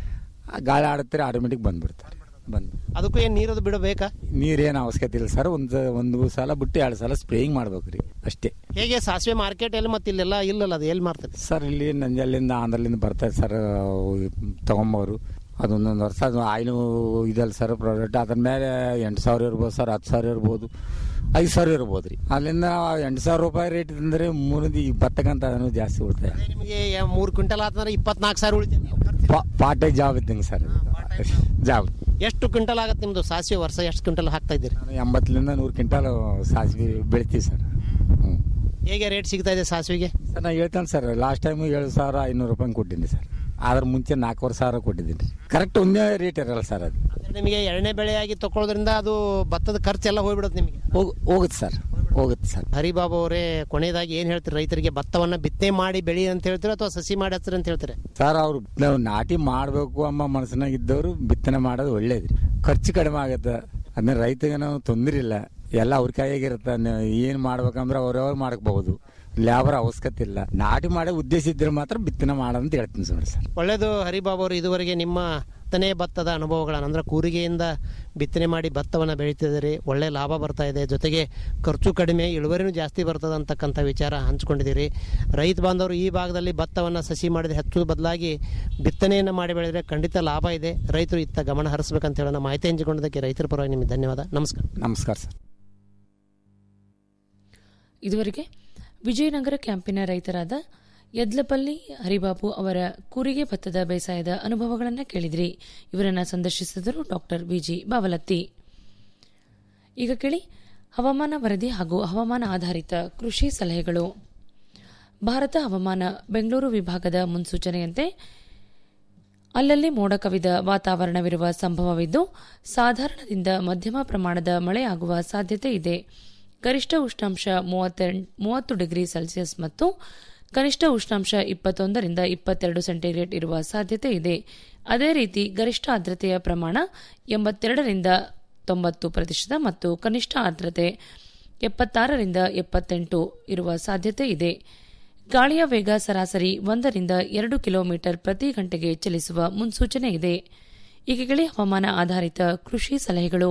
ಆ ಗಾಳಿ ಆಡುತ್ತಾರೆ ಆಟೋಮೆಟಿಕ್ ಬಂದ್ಬಿಡ್ತಾರೆ ಬಂದು ಅದಕ್ಕೂ ಏನು ನೀರದು ಬಿಡಬೇಕಾ ನೀರೇನು ಅವಶ್ಯಕತೆ ಇಲ್ಲ ಸರ್ ಒಂದು ಒಂದು ಸಲ ಬಿಟ್ಟು ಎರಡು ಸಲ ಸ್ಪ್ರೇಯಿಂಗ್ ಮಾಡ್ಬೇಕು ರೀ ಅಷ್ಟೇ ಹೇಗೆ ಸಾಸಿವೆ ಮಾರ್ಕೆಟ್ ಎಲ್ಲಿ ಮತ್ತೆ ಇಲ್ಲೆಲ್ಲ ಇಲ್ಲಲ್ಲ ಅದು ಎಲ್ಲಿ ಮಾರ್ತಾರೆ ಸರ್ ಇಲ್ಲಿ ನಂಜಲ್ಲಿಂದ ಆಂಧ್ರಲಿಂದ ಬರ್ತಾರೆ ಸರ್ ತಗೊಂಬೋರು ಅದೊಂದೊಂದು ವರ್ಷ ಅದು ಆಯಿಲು ಇದಲ್ಲ ಸರ್ ಪ್ರಾಡಕ್ಟ್ ಅದ್ರ ಮೇಲೆ ಎಂಟು ಸಾವಿರ ಇರ್ಬೋದು ಸರ್ ಹತ್ತು ಸಾವಿರ ಇರ್ಬೋದು ಐದು ಸಾವಿರ ಇರ್ಬೋದು ರೀ ಅಲ್ಲಿಂದ ಎಂಟು ಸಾವಿರ ರೂಪಾಯಿ ರೇಟ್ ಅಂದರೆ ಮೂರನೇದು ಈ ಭತ್ತಕ್ಕಂತ ಅದನ್ನು ಜಾಸ್ತಿ ಉಳಿತಾಯ ನಿಮಗೆ ಮೂರು ಕ್ವಿಂಟಲ್ ಆತಂದ್ರೆ ಇಪ್ಪತ್ನಾಲ್ಕು ಸಾವಿರ ಉಳಿತೈತಿ ಪಾರ್ಟ್ ಟೈಮ್ ಜಾಬ್ ಇದ್ದಂಗೆ ಸರ್ ಜಾಬ್ ಎಷ್ಟು ಕ್ವಿಂಟಲ್ ಆಗತ್ತೆ ನಿಮ್ದು ಸಾಸಿವೆ ವರ್ಷ ಎಷ್ಟು ಕ್ವಿಂಟಲ್ ಹಾಕ್ತಾ ಇದ್ದೀರಿ ನಾನು ಎಂಬತ್ತರಿಂದ ನೂರು ಕ್ವಿಂಟಲ್ ಸಾಸಿವೆ ಬೆಳಿತೀವಿ ಸರ್ ಹ್ಞೂ ಹೇಗೆ ರೇಟ್ ಸಿಗ್ತಾ ಇದೆ ಸಾಸಿವೆಗೆ ಸರ್ ನಾನು ಹೇಳ್ತೇನೆ ಸರ್ ಲಾಸ್ಟ್ ಟೈಮ್ ಏಳು ಸಾವಿರ ಐನೂರು ರೂಪಾಯಿ ಕೊಟ್ಟಿದ್ದೀನಿ ಸರ್ ಅದ್ರ ಮುಂಚೆ ನಾಲ್ಕೂವರೆ ಸಾವಿರ ಕೊಟ್ಟಿದ್ದೀನಿ ಕರೆಕ್ಟ್ ಒಂದೇ ರೇಟ್ ಇರಲ್ಲ ಸರ್ ಅದು ಅಂದ್ರೆ ನಿಮಗೆ ಎಣ್ಣೆ ಬೆಳೆಯಾಗಿ ತಗೊಳ್ಳೋದ್ರಿಂದ ಅದು ಭತ್ತದ ಖರ್ಚೆಲ್ಲ ಹೋಗ್ಬಿಡುತ್ತೆ ನಿಮಗೆ ಹೋಗ್ ಹೋಗುತ್ತೆ ಸರ್ ಹೋಗುತ್ತೆ ಸರ್ ಹರಿಬಾಬು ಅವರೇ ಕೊನೆಯದಾಗಿ ಏನು ಹೇಳ್ತೀರಿ ರೈತರಿಗೆ ಭತ್ತವನ್ನ ಬಿತ್ತನೆ ಮಾಡಿ ಬೆಳಿ ಅಂತ ಹೇಳ್ತೀರಾ ಅಥವಾ ಸಸಿ ಮಾಡಿ ಹಚ್ಚಿರಿ ಅಂತ ಹೇಳ್ತೀರಾ ಸರ್ ಅವ್ರು ನಾವು ನಾಟಿ ಮಾಡಬೇಕು ಎಂಬ ಮನಸ್ಸಿನಾಗ ಇದ್ದವರು ಬಿತ್ತನೆ ಮಾಡೋದು ಒಳ್ಳೇದ್ರಿ ಖರ್ಚು ಕಡಿಮೆ ಆಗುತ್ತೆ ಅದನ್ನ ರೈತಗೆ ನಾವು ತೊಂದರೆ ಇಲ್ಲ ಎಲ್ಲ ಅವ್ರ ಕೈಯಾಗಿರುತ್ತೆ ಏನು ಮಾಡ್ಬೇಕಂದ್ರೆ ಅವ್ರವ್ರು ಮಾಡಬಹುದು ಲ್ಯಾಬರ್ ಅವಶ್ಯಕತೆ ಇಲ್ಲ ನಾಟಿ ಮಾಡೋ ಉದ್ದೇಶ ಇದ್ರೆ ಮಾತ್ರ ಬಿತ್ತನೆ ಮಾಡೋದಂತ ಹೇಳ್ತೀನಿ ಸರ್ ಸರ್ ಒಳ್ಳೆಯದು ಹರಿಬಾಬು ಅವರು ಇದುವರೆಗೆ ನಿಮ್ಮ ಬಿತ್ತನೆ ಭತ್ತದ ಅನುಭವಗಳನ್ನು ಅಂದ್ರೆ ಕೂರಿಗೆಯಿಂದ ಬಿತ್ತನೆ ಮಾಡಿ ಭತ್ತವನ್ನು ಬೆಳೀತಿದ್ದೀರಿ ಒಳ್ಳೆ ಲಾಭ ಬರ್ತಾ ಇದೆ ಜೊತೆಗೆ ಖರ್ಚು ಕಡಿಮೆ ಇಳುವರಿನೂ ಜಾಸ್ತಿ ಬರ್ತದೆ ಅಂತಕ್ಕಂಥ ವಿಚಾರ ಹಂಚ್ಕೊಂಡಿದ್ದೀರಿ ರೈತ ಬಾಂಧವರು ಈ ಭಾಗದಲ್ಲಿ ಭತ್ತವನ್ನು ಸಸಿ ಮಾಡಿದ ಹೆಚ್ಚು ಬದಲಾಗಿ ಬಿತ್ತನೆಯನ್ನು ಮಾಡಿ ಬೆಳೆದರೆ ಖಂಡಿತ ಲಾಭ ಇದೆ ರೈತರು ಇತ್ತ ಗಮನ ಹರಿಸ್ಬೇಕಂತ ಹೇಳೋಣ ಮಾಹಿತಿ ಹಂಚಿಕೊಂಡಿದ್ದಕ್ಕೆ ರೈತರ ಪರವಾಗಿ ನಿಮಗೆ ಧನ್ಯವಾದ ನಮಸ್ಕಾರ ನಮಸ್ಕಾರ ಸರ್ ಇದುವರೆಗೆ ವಿಜಯನಗರ ಕ್ಯಾಂಪಿನ ರೈತರಾದ ಯದ್ಲಪಲ್ಲಿ ಹರಿಬಾಬು ಅವರ ಕೂರಿಗೆ ಭತ್ತದ ಬೇಸಾಯದ ಅನುಭವಗಳನ್ನು ಕೇಳಿದ್ರಿ ಇವರನ್ನ ಸಂದರ್ಶಿಸಿದರು ಡಾಕ್ಟರ್ ವಿಜಿ ಬಾವಲತ್ತಿ ಈಗ ಕೇಳಿ ಹವಾಮಾನ ವರದಿ ಹಾಗೂ ಹವಾಮಾನ ಆಧಾರಿತ ಕೃಷಿ ಸಲಹೆಗಳು ಭಾರತ ಹವಾಮಾನ ಬೆಂಗಳೂರು ವಿಭಾಗದ ಮುನ್ಸೂಚನೆಯಂತೆ ಅಲ್ಲಲ್ಲಿ ಮೋಡ ಕವಿದ ವಾತಾವರಣವಿರುವ ಸಂಭವವಿದ್ದು ಸಾಧಾರಣದಿಂದ ಮಧ್ಯಮ ಪ್ರಮಾಣದ ಮಳೆಯಾಗುವ ಸಾಧ್ಯತೆ ಇದೆ ಗರಿಷ್ಠ ಉಷ್ಣಾಂಶ ಮೂವತ್ತು ಡಿಗ್ರಿ ಸೆಲ್ಸಿಯಸ್ ಮತ್ತು ಕನಿಷ್ಠ ಉಷ್ಣಾಂಶ ಇಪ್ಪತ್ತೊಂದರಿಂದ ಇಪ್ಪತ್ತೆರಡು ಸೆಂಟಿಗ್ರೇಡ್ ಇರುವ ಸಾಧ್ಯತೆ ಇದೆ ಅದೇ ರೀತಿ ಗರಿಷ್ಠ ಆರ್ದ್ರತೆಯ ಪ್ರಮಾಣ ಎಂಬತ್ತೆರಡರಿಂದ ತೊಂಬತ್ತು ಪ್ರತಿಶತ ಮತ್ತು ಕನಿಷ್ಠ ಆರ್ದ್ರತೆ ಎಪ್ಪತ್ತಾರರಿಂದ ಎಪ್ಪತ್ತೆಂಟು ಇರುವ ಸಾಧ್ಯತೆ ಇದೆ ಗಾಳಿಯ ವೇಗ ಸರಾಸರಿ ಒಂದರಿಂದ ಎರಡು ಕಿಲೋಮೀಟರ್ ಪ್ರತಿ ಗಂಟೆಗೆ ಚಲಿಸುವ ಮುನ್ಸೂಚನೆ ಇದೆ ಈಗಲೇ ಹವಾಮಾನ ಆಧಾರಿತ ಕೃಷಿ ಸಲಹೆಗಳು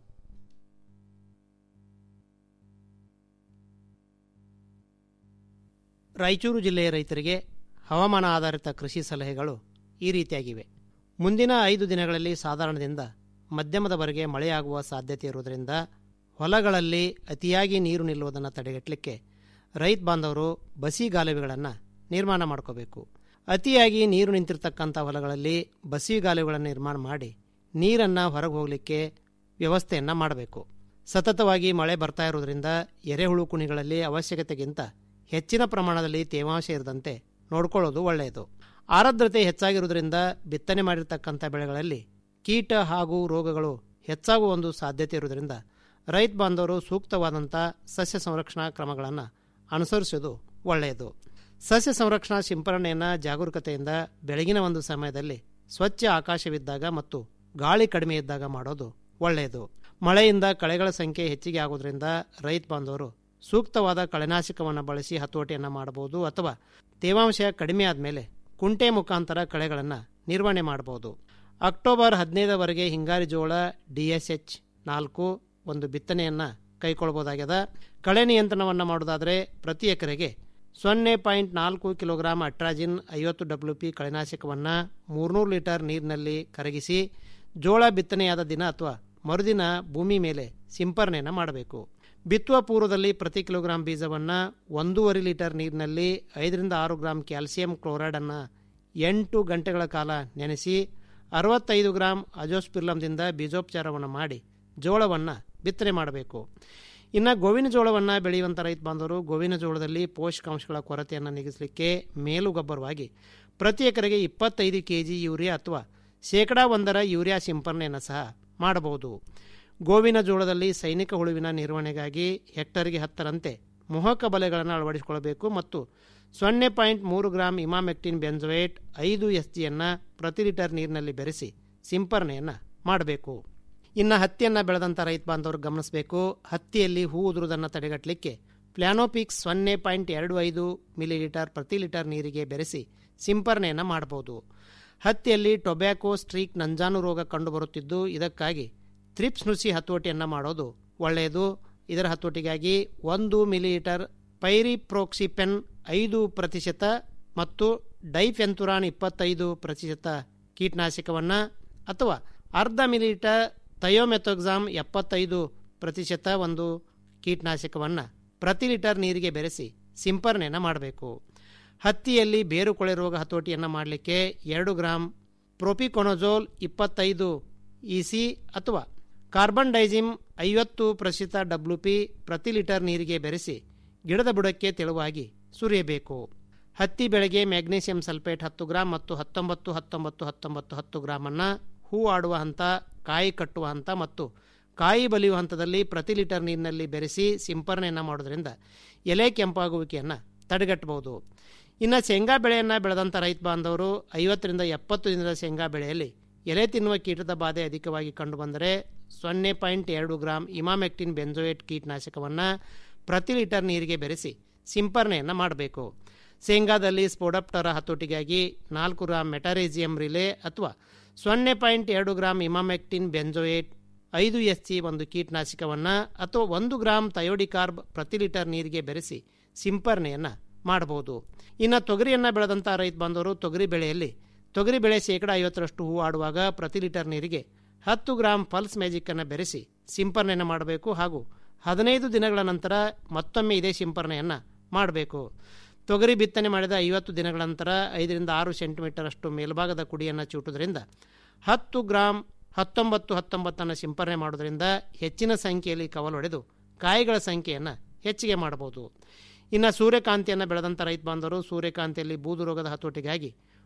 ರಾಯಚೂರು ಜಿಲ್ಲೆಯ ರೈತರಿಗೆ ಹವಾಮಾನ ಆಧಾರಿತ ಕೃಷಿ ಸಲಹೆಗಳು ಈ ರೀತಿಯಾಗಿವೆ ಮುಂದಿನ ಐದು ದಿನಗಳಲ್ಲಿ ಸಾಧಾರಣದಿಂದ ಮಧ್ಯಮದವರೆಗೆ ಮಳೆಯಾಗುವ ಸಾಧ್ಯತೆ ಇರುವುದರಿಂದ ಹೊಲಗಳಲ್ಲಿ ಅತಿಯಾಗಿ ನೀರು ನಿಲ್ಲುವುದನ್ನು ತಡೆಗಟ್ಟಲಿಕ್ಕೆ ರೈತ ಬಾಂಧವರು ಬಸಿಗಾಲುವೆಗಳನ್ನು ನಿರ್ಮಾಣ ಮಾಡ್ಕೋಬೇಕು ಅತಿಯಾಗಿ ನೀರು ನಿಂತಿರ್ತಕ್ಕಂಥ ಹೊಲಗಳಲ್ಲಿ ಬಸಿಗಾಲುವೆಗಳನ್ನು ನಿರ್ಮಾಣ ಮಾಡಿ ನೀರನ್ನು ಹೊರಗೆ ಹೋಗಲಿಕ್ಕೆ ವ್ಯವಸ್ಥೆಯನ್ನು ಮಾಡಬೇಕು ಸತತವಾಗಿ ಮಳೆ ಬರ್ತಾ ಇರುವುದರಿಂದ ಎರೆಹುಳು ಕುಣಿಗಳಲ್ಲಿ ಅವಶ್ಯಕತೆಗಿಂತ ಹೆಚ್ಚಿನ ಪ್ರಮಾಣದಲ್ಲಿ ತೇವಾಂಶ ಇರದಂತೆ ನೋಡಿಕೊಳ್ಳೋದು ಒಳ್ಳೆಯದು ಆರ್ದ್ರತೆ ಹೆಚ್ಚಾಗಿರುವುದರಿಂದ ಬಿತ್ತನೆ ಮಾಡಿರ್ತಕ್ಕಂಥ ಬೆಳೆಗಳಲ್ಲಿ ಕೀಟ ಹಾಗೂ ರೋಗಗಳು ಹೆಚ್ಚಾಗುವ ಒಂದು ಸಾಧ್ಯತೆ ಇರುವುದರಿಂದ ರೈತ ಬಾಂಧವರು ಸೂಕ್ತವಾದಂಥ ಸಸ್ಯ ಸಂರಕ್ಷಣಾ ಕ್ರಮಗಳನ್ನು ಅನುಸರಿಸುವುದು ಒಳ್ಳೆಯದು ಸಸ್ಯ ಸಂರಕ್ಷಣಾ ಸಿಂಪರಣೆಯನ್ನು ಜಾಗರೂಕತೆಯಿಂದ ಬೆಳಗಿನ ಒಂದು ಸಮಯದಲ್ಲಿ ಸ್ವಚ್ಛ ಆಕಾಶವಿದ್ದಾಗ ಮತ್ತು ಗಾಳಿ ಕಡಿಮೆ ಇದ್ದಾಗ ಮಾಡೋದು ಒಳ್ಳೆಯದು ಮಳೆಯಿಂದ ಕಳೆಗಳ ಸಂಖ್ಯೆ ಹೆಚ್ಚಿಗೆ ಆಗೋದ್ರಿಂದ ರೈತ ಬಾಂಧವರು ಸೂಕ್ತವಾದ ಕಳೆನಾಶಕವನ್ನು ಬಳಸಿ ಹತೋಟಿಯನ್ನು ಮಾಡಬಹುದು ಅಥವಾ ತೇವಾಂಶ ಕಡಿಮೆ ಆದಮೇಲೆ ಕುಂಟೆ ಮುಖಾಂತರ ಕಳೆಗಳನ್ನು ನಿರ್ವಹಣೆ ಮಾಡಬಹುದು ಅಕ್ಟೋಬರ್ ಹದಿನೈದರವರೆಗೆ ಹಿಂಗಾರಿ ಜೋಳ ಡಿಎಸ್ಎಚ್ ನಾಲ್ಕು ಒಂದು ಬಿತ್ತನೆಯನ್ನು ಕೈಗೊಳ್ಳಬಹುದಾಗ್ಯದ ಕಳೆ ನಿಯಂತ್ರಣವನ್ನು ಮಾಡೋದಾದರೆ ಪ್ರತಿ ಎಕರೆಗೆ ಸೊನ್ನೆ ಪಾಯಿಂಟ್ ನಾಲ್ಕು ಕಿಲೋಗ್ರಾಂ ಅಟ್ರಾಜಿನ್ ಐವತ್ತು ಡಬ್ಲ್ಯೂ ಪಿ ಕಳೆನಾಶಕವನ್ನು ಮೂರ್ನೂರು ಲೀಟರ್ ನೀರಿನಲ್ಲಿ ಕರಗಿಸಿ ಜೋಳ ಬಿತ್ತನೆಯಾದ ದಿನ ಅಥವಾ ಮರುದಿನ ಭೂಮಿ ಮೇಲೆ ಸಿಂಪರಣೆಯನ್ನು ಮಾಡಬೇಕು ಬಿತ್ತುವ ಪೂರ್ವದಲ್ಲಿ ಪ್ರತಿ ಕಿಲೋಗ್ರಾಂ ಬೀಜವನ್ನು ಒಂದೂವರೆ ಲೀಟರ್ ನೀರಿನಲ್ಲಿ ಐದರಿಂದ ಆರು ಗ್ರಾಂ ಕ್ಯಾಲ್ಸಿಯಂ ಕ್ಲೋರೈಡನ್ನು ಎಂಟು ಗಂಟೆಗಳ ಕಾಲ ನೆನೆಸಿ ಅರವತ್ತೈದು ಗ್ರಾಂ ಅಜೋಸ್ಪಿರ್ಲಮ್ದಿಂದ ಬೀಜೋಪಚಾರವನ್ನು ಮಾಡಿ ಜೋಳವನ್ನು ಬಿತ್ತನೆ ಮಾಡಬೇಕು ಇನ್ನು ಗೋವಿನ ಜೋಳವನ್ನು ಬೆಳೆಯುವಂಥ ರೈತ ಬಾಂಧವರು ಗೋವಿನ ಜೋಳದಲ್ಲಿ ಪೋಷಕಾಂಶಗಳ ಕೊರತೆಯನ್ನು ನೀಗಿಸಲಿಕ್ಕೆ ಮೇಲುಗೊಬ್ಬರವಾಗಿ ಪ್ರತಿ ಎಕರೆಗೆ ಇಪ್ಪತ್ತೈದು ಕೆ ಜಿ ಯೂರಿಯಾ ಅಥವಾ ಶೇಕಡಾ ಒಂದರ ಯೂರಿಯಾ ಸಿಂಪರಣೆಯನ್ನು ಸಹ ಮಾಡಬಹುದು ಗೋವಿನ ಜೋಳದಲ್ಲಿ ಸೈನಿಕ ಹುಳುವಿನ ನಿರ್ವಹಣೆಗಾಗಿ ಹೆಕ್ಟರ್ಗೆ ಹತ್ತರಂತೆ ಮೋಹಕ ಬಲೆಗಳನ್ನು ಅಳವಡಿಸಿಕೊಳ್ಳಬೇಕು ಮತ್ತು ಸೊನ್ನೆ ಪಾಯಿಂಟ್ ಮೂರು ಗ್ರಾಂ ಇಮಾಮೆಕ್ಟಿನ್ ಬೆಂಜೋಯೇಟ್ ಐದು ಎಸ್ ಜಿಯನ್ನು ಪ್ರತಿ ಲೀಟರ್ ನೀರಿನಲ್ಲಿ ಬೆರೆಸಿ ಸಿಂಪರಣೆಯನ್ನು ಮಾಡಬೇಕು ಇನ್ನು ಹತ್ತಿಯನ್ನು ಬೆಳೆದಂಥ ರೈತ ಬಾಂಧವರು ಗಮನಿಸಬೇಕು ಹತ್ತಿಯಲ್ಲಿ ಹೂ ಉದುರುವುದನ್ನು ತಡೆಗಟ್ಟಲಿಕ್ಕೆ ಪ್ಲಾನೋಪಿಕ್ಸ್ ಸೊನ್ನೆ ಪಾಯಿಂಟ್ ಎರಡು ಐದು ಮಿಲಿ ಲೀಟರ್ ಪ್ರತಿ ಲೀಟರ್ ನೀರಿಗೆ ಬೆರೆಸಿ ಸಿಂಪರಣೆಯನ್ನು ಮಾಡಬಹುದು ಹತ್ತಿಯಲ್ಲಿ ಟೊಬ್ಯಾಕೋ ಸ್ಟ್ರೀಕ್ ನಂಜಾನು ರೋಗ ಕಂಡುಬರುತ್ತಿದ್ದು ಇದಕ್ಕಾಗಿ ಥ್ರಿಪ್ಸ್ ನುಸಿ ಹತೋಟಿಯನ್ನು ಮಾಡೋದು ಒಳ್ಳೆಯದು ಇದರ ಹತೋಟಿಗಾಗಿ ಒಂದು ಮಿಲಿಲೀಟರ್ ಪೈರಿಪ್ರೋಕ್ಸಿಪೆನ್ ಐದು ಪ್ರತಿಶತ ಮತ್ತು ಡೈಫೆಂತುರಾನ್ ಇಪ್ಪತ್ತೈದು ಪ್ರತಿಶತ ಕೀಟನಾಶಕವನ್ನು ಅಥವಾ ಅರ್ಧ ಮಿಲಿಲೀಟರ್ ಥಯೋಮೆಥೋಕ್ಸಾಮ್ ಎಪ್ಪತ್ತೈದು ಪ್ರತಿಶತ ಒಂದು ಕೀಟನಾಶಕವನ್ನು ಪ್ರತಿ ಲೀಟರ್ ನೀರಿಗೆ ಬೆರೆಸಿ ಸಿಂಪರಣೆಯನ್ನು ಮಾಡಬೇಕು ಹತ್ತಿಯಲ್ಲಿ ಬೇರುಕೊಳೆ ರೋಗ ಹತೋಟಿಯನ್ನು ಮಾಡಲಿಕ್ಕೆ ಎರಡು ಗ್ರಾಂ ಪ್ರೊಪಿಕೊನೊಜೋಲ್ ಇಪ್ಪತ್ತೈದು ಇಸಿ ಅಥವಾ ಕಾರ್ಬನ್ ಡೈಜಿಮ್ ಐವತ್ತು ಪ್ರತಿಶತ ಡಬ್ಲ್ಯೂ ಪಿ ಪ್ರತಿ ಲೀಟರ್ ನೀರಿಗೆ ಬೆರೆಸಿ ಗಿಡದ ಬುಡಕ್ಕೆ ತೆಳುವಾಗಿ ಸುರಿಯಬೇಕು ಹತ್ತಿ ಬೆಳೆಗೆ ಮ್ಯಾಗ್ನೀಷಿಯಂ ಸಲ್ಫೇಟ್ ಹತ್ತು ಗ್ರಾಂ ಮತ್ತು ಹತ್ತೊಂಬತ್ತು ಹತ್ತೊಂಬತ್ತು ಹತ್ತೊಂಬತ್ತು ಹತ್ತು ಗ್ರಾಮನ್ನು ಹೂ ಆಡುವ ಹಂತ ಕಾಯಿ ಕಟ್ಟುವ ಹಂತ ಮತ್ತು ಕಾಯಿ ಬಲಿಯುವ ಹಂತದಲ್ಲಿ ಪ್ರತಿ ಲೀಟರ್ ನೀರಿನಲ್ಲಿ ಬೆರೆಸಿ ಸಿಂಪರಣೆಯನ್ನು ಮಾಡೋದ್ರಿಂದ ಎಲೆ ಕೆಂಪಾಗುವಿಕೆಯನ್ನು ತಡೆಗಟ್ಟಬಹುದು ಇನ್ನು ಶೇಂಗಾ ಬೆಳೆಯನ್ನು ಬೆಳೆದಂಥ ರೈತ ಬಾಂಧವರು ಐವತ್ತರಿಂದ ಎಪ್ಪತ್ತು ದಿನದ ಶೇಂಗಾ ಬೆಳೆಯಲ್ಲಿ ಎಲೆ ತಿನ್ನುವ ಕೀಟದ ಬಾಧೆ ಅಧಿಕವಾಗಿ ಕಂಡುಬಂದರೆ ಸೊನ್ನೆ ಪಾಯಿಂಟ್ ಎರಡು ಗ್ರಾಂ ಇಮಾಮೆಕ್ಟಿನ್ ಬೆಂಜೋಯೇಟ್ ಕೀಟನಾಶಕವನ್ನು ಪ್ರತಿ ಲೀಟರ್ ನೀರಿಗೆ ಬೆರೆಸಿ ಸಿಂಪರಣೆಯನ್ನು ಮಾಡಬೇಕು ಶೇಂಗಾದಲ್ಲಿ ಸ್ಪೋಡಪ್ಟರ ಹತೋಟಿಗಾಗಿ ನಾಲ್ಕು ಗ್ರಾಂ ಮೆಟಾರೇಜಿಯಂ ರಿಲೆ ಅಥವಾ ಸೊನ್ನೆ ಪಾಯಿಂಟ್ ಎರಡು ಗ್ರಾಂ ಇಮಾಮೆಕ್ಟಿನ್ ಬೆಂಜೋಯೇಟ್ ಐದು ಎಸ್ ಸಿ ಒಂದು ಕೀಟನಾಶಕವನ್ನು ಅಥವಾ ಒಂದು ಗ್ರಾಂ ಥಯೋಡಿಕಾರ್ಬ್ ಪ್ರತಿ ಲೀಟರ್ ನೀರಿಗೆ ಬೆರೆಸಿ ಸಿಂಪರಣೆಯನ್ನು ಮಾಡಬಹುದು ಇನ್ನು ತೊಗರಿಯನ್ನು ಬೆಳೆದಂಥ ರೈತ ಬಾಂಧವರು ತೊಗರಿ ಬೆಳೆಯಲ್ಲಿ ತೊಗರಿ ಬೆಳೆ ಶೇಕಡ ಐವತ್ತರಷ್ಟು ಹೂ ಆಡುವಾಗ ಪ್ರತಿ ಲೀಟರ್ ನೀರಿಗೆ ಹತ್ತು ಗ್ರಾಂ ಪಲ್ಸ್ ಮ್ಯಾಜಿಕ್ಕನ್ನು ಬೆರೆಸಿ ಸಿಂಪರಣೆಯನ್ನು ಮಾಡಬೇಕು ಹಾಗೂ ಹದಿನೈದು ದಿನಗಳ ನಂತರ ಮತ್ತೊಮ್ಮೆ ಇದೇ ಸಿಂಪರಣೆಯನ್ನು ಮಾಡಬೇಕು ತೊಗರಿ ಬಿತ್ತನೆ ಮಾಡಿದ ಐವತ್ತು ದಿನಗಳ ನಂತರ ಐದರಿಂದ ಆರು ಸೆಂಟಿಮೀಟರ್ ಅಷ್ಟು ಮೇಲ್ಭಾಗದ ಕುಡಿಯನ್ನು ಚೂಟುವುದರಿಂದ ಹತ್ತು ಗ್ರಾಂ ಹತ್ತೊಂಬತ್ತು ಹತ್ತೊಂಬತ್ತನ್ನು ಸಿಂಪರಣೆ ಮಾಡೋದ್ರಿಂದ ಹೆಚ್ಚಿನ ಸಂಖ್ಯೆಯಲ್ಲಿ ಕವಲೊಡೆದು ಕಾಯಿಗಳ ಸಂಖ್ಯೆಯನ್ನು ಹೆಚ್ಚಿಗೆ ಮಾಡಬಹುದು ಇನ್ನು ಸೂರ್ಯಕಾಂತಿಯನ್ನು ಬೆಳೆದಂಥ ರೈತ ಬಾಂಧವರು ಸೂರ್ಯಕಾಂತಿಯಲ್ಲಿ ಬೂದು ರೋಗದ ಹತೋಟಿಗಾಗಿ